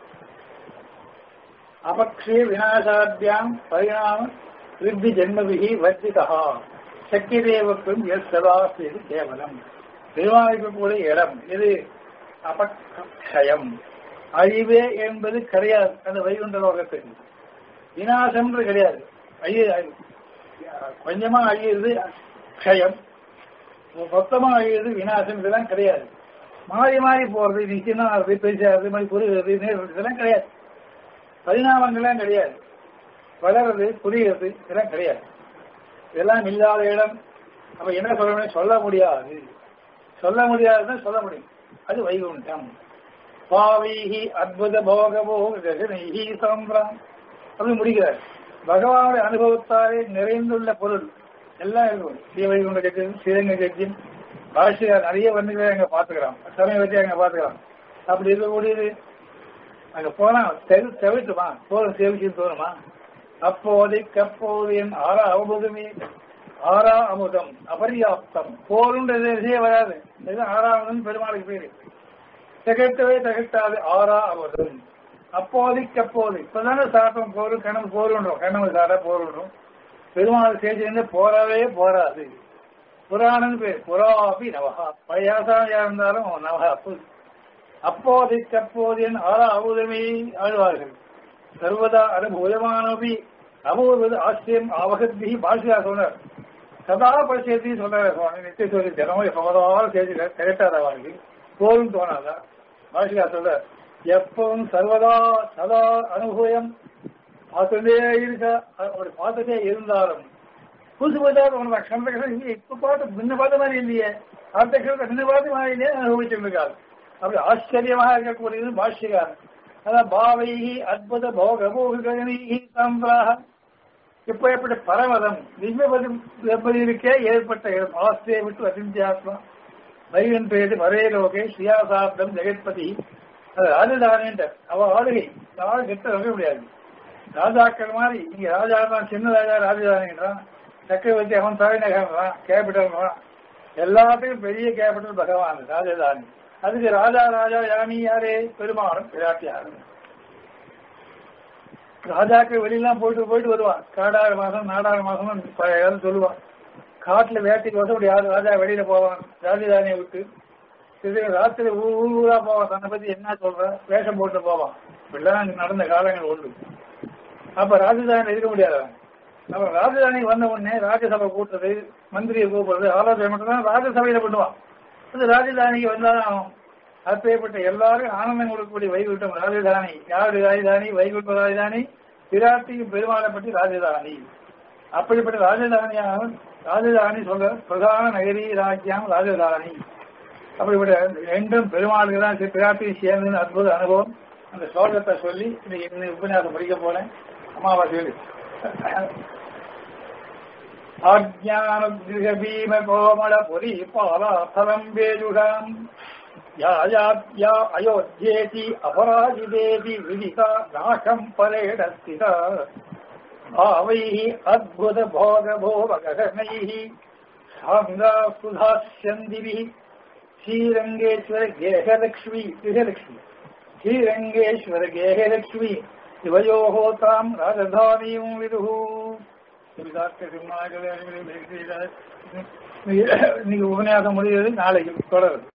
அபக்ஷே விநாசாத்தியாம் பரிணாம விருத்தி ஜென்மபிகி வர்த்திதா சக்கியதேவக்கும் எஸ் சதா செய்து கேவலம் நிர்வாகிக்கக்கூடிய இடம் இது அபக்ஷயம் அழிவே என்பது கிடையாது அந்த வைகுண்ட லோகத்துக்கு விநாசம்ன்றது கிடையாது அழிய கொஞ்சமா அழியிறது க்ஷயம் மொத்தமா அழியிறது விநாசம் இதெல்லாம் கிடையாது மாறி மாறி போறது நிச்சயம் அது பெருசாகிறது மாதிரி குறுகிறது நேர்றது இதெல்லாம் கிடையாது பரிணாமங்கள்லாம் கிடையாது வளர்றது புரியுறது இதெல்லாம் கிடையாது இதெல்லாம் இல்லாத இடம் அப்ப என்ன சொல்லணும் சொல்ல முடியாது சொல்ல முடியாதுன்னு சொல்ல முடியும் அது வைகுண்டம் பாவைஹி அத்புத போக போக சாம்பிராம் அப்படி முடிக்கிறார் பகவானுடைய அனுபவத்தாலே நிறைந்துள்ள பொருள் எல்லாம் இருக்கும் ஸ்ரீவைகுண்ட கட்சியும் ஸ்ரீரங்க கட்சியும் பாஷியார் நிறைய வர்ணிகளை அங்க பாத்துக்கிறோம் சமயம் வச்சு அங்க பாத்துக்கிறோம் அப்படி இருக்கக்கூடியது அங்க போனா தெரு தவிர்த்துமா போதும் சேவிச்சு தோணுமா அப்போதைக்கு அப்போது என் ஆறா அமுதமே ஆறா அமுதம் அபரியாப்தம் போருன்றது விஷயம் வராது இது ஆறாவதும் பெருமாளுக்கு பேரு திகட்டவே திகட்டாது ஆறா அமுதம் அப்போதைக்கு அப்போது இப்பதானே சாப்பிட்டோம் போரு கணவு போருன்றோம் கணவு சாட போருன்றோம் பெருமாள் சேர்ந்து போறவே போராது புராணம் பேர் புறாபி நவகா பயாசாமியா இருந்தாலும் நவகா புது அப்போதைக்கு அப்போது என் ஆறா அமுதமே ஆழ்வார்கள் சர்வதா அனுபூயமானபி அபூர்வது ஆச்சரியம் அவகத்தி பாஷியா சொன்னார் சதா பரிசேத்தி சொல்றாரு சுவாமி நித்திய சொல்லி தினமும் எப்போதாலும் சேர்த்து திகட்டாத அவனுக்கு போரும் தோணாதா பாஷியா சொல்ற எப்பவும் சர்வதா சதா அனுபவம் பார்த்துட்டே இருக்க அப்படி பார்த்துட்டே இருந்தாலும் புதுசு புதுசாக உனக்கு கண்ட கஷ்டம் இல்லையே இப்ப பார்த்து முன்ன பார்த்த மாதிரி இல்லையே அடுத்த கஷ்டத்தை முன்ன பார்த்த மாதிரி இல்லையே அனுபவிச்சுட்டு இருக்காரு அப்படி ஆச்சரியமாக இருக்கக்கூடியது பாஷ்யகாரன் அதான் பாவைகி அத்புத போக போகி சாம்பிராக இப்ப எப்படி பரமதம் திவ்யபதி வெப்பதிற்கே ஏற்பட்ட இடம் ஆஸ்திரியை விட்டு அசிந்தியாத்மா வைகன் பேரு வரே லோகே ஸ்ரீயாசாப்தம் ஜெகத்பதி அது ராஜதானின்ற அவ ஆளுகை யாரும் கெட்ட வைக்க முடியாது ராஜாக்கள் மாதிரி இங்க ராஜா தான் சின்ன ராஜா ராஜதானின்றான் சக்கரவர்த்தி அவன் தலைநகர்ன்றான் கேபிட்டல்ன்றான் எல்லாத்துக்கும் பெரிய கேபிட்டல் பகவான் ராஜதானி அதுக்கு ராஜா ராஜா யானி யாரே பெருமாளும் பிராட்டியாரும் ராஜாக்கள் வெளியெல்லாம் போயிட்டு போயிட்டு வருவான் காடாறு மாசம் நாடாறு மாசம் பழைய காலம் சொல்லுவான் காட்டுல வேட்டைக்கு வந்து அப்படி யாரு ராஜா வெளியில போவான் ராஜதானியை விட்டு இது ராத்திரி ஊர் ஊர் ஊரா போவான் தன்னை பத்தி என்ன சொல்ற வேஷம் போட்டு போவான் இப்படிலாம் நடந்த காலங்கள் உண்டு அப்ப ராஜதானி இருக்க முடியாது அவன். நம்ம ராஜதானி வந்த உடனே ராஜ்யசபை கூட்டுறது மந்திரியை கூப்பிடுறது ஆலோசனை மட்டும் தான் ராஜ்யசபையில பண்ணுவான் அது ராஜதானிக்கு வந்தாலும் ஆகும் அப்பேற்பட்ட எல்லாரும் ஆனந்தம் கொடுக்கக்கூடிய வைகுண்டம் ராஜதானி யாரு ராஜதானி வைகுண்ட ராஜதானி விராட்டியும் பெருமாளை பற்றி ராஜதானி அப்படிப்பட்ட ராஜதானியாக ராஜதானி சொல்ற பிரதான நகரி ராஜ்யம் ராஜதானி அப்படிப்பட்ட ரெண்டும் பெருமாளுக்கு தான் பிராட்டியும் சேர்ந்து அற்புத அனுபவம் அந்த ஸ்லோகத்தை சொல்லி இன்னைக்கு இந்த உபன்யாசம் படிக்க போனேன் அமாவாசையில் ஆஜானுகிரக பீம கோமள புரி பாலாசலம் வேஜுகாம் யாயாத்யா அயோத்தியேதி அபராஜிதேதி விதிதா நாகம் பலேடஸ்திதா भावैः अद्भुतभोगभोगगगनैः साङ्गा सुधास्यन्दिभिः श्रीरङ्गेश्वर गेहलक्ष्मी गृहलक्ष्मी श्रीरङ्गेश्वर गेहलक्ष्मी शिवयोः ताम् राजधानीम् विदुः இன்னைக்கு உபன்யாசம் முடியுது நாளைக்கு தொடருது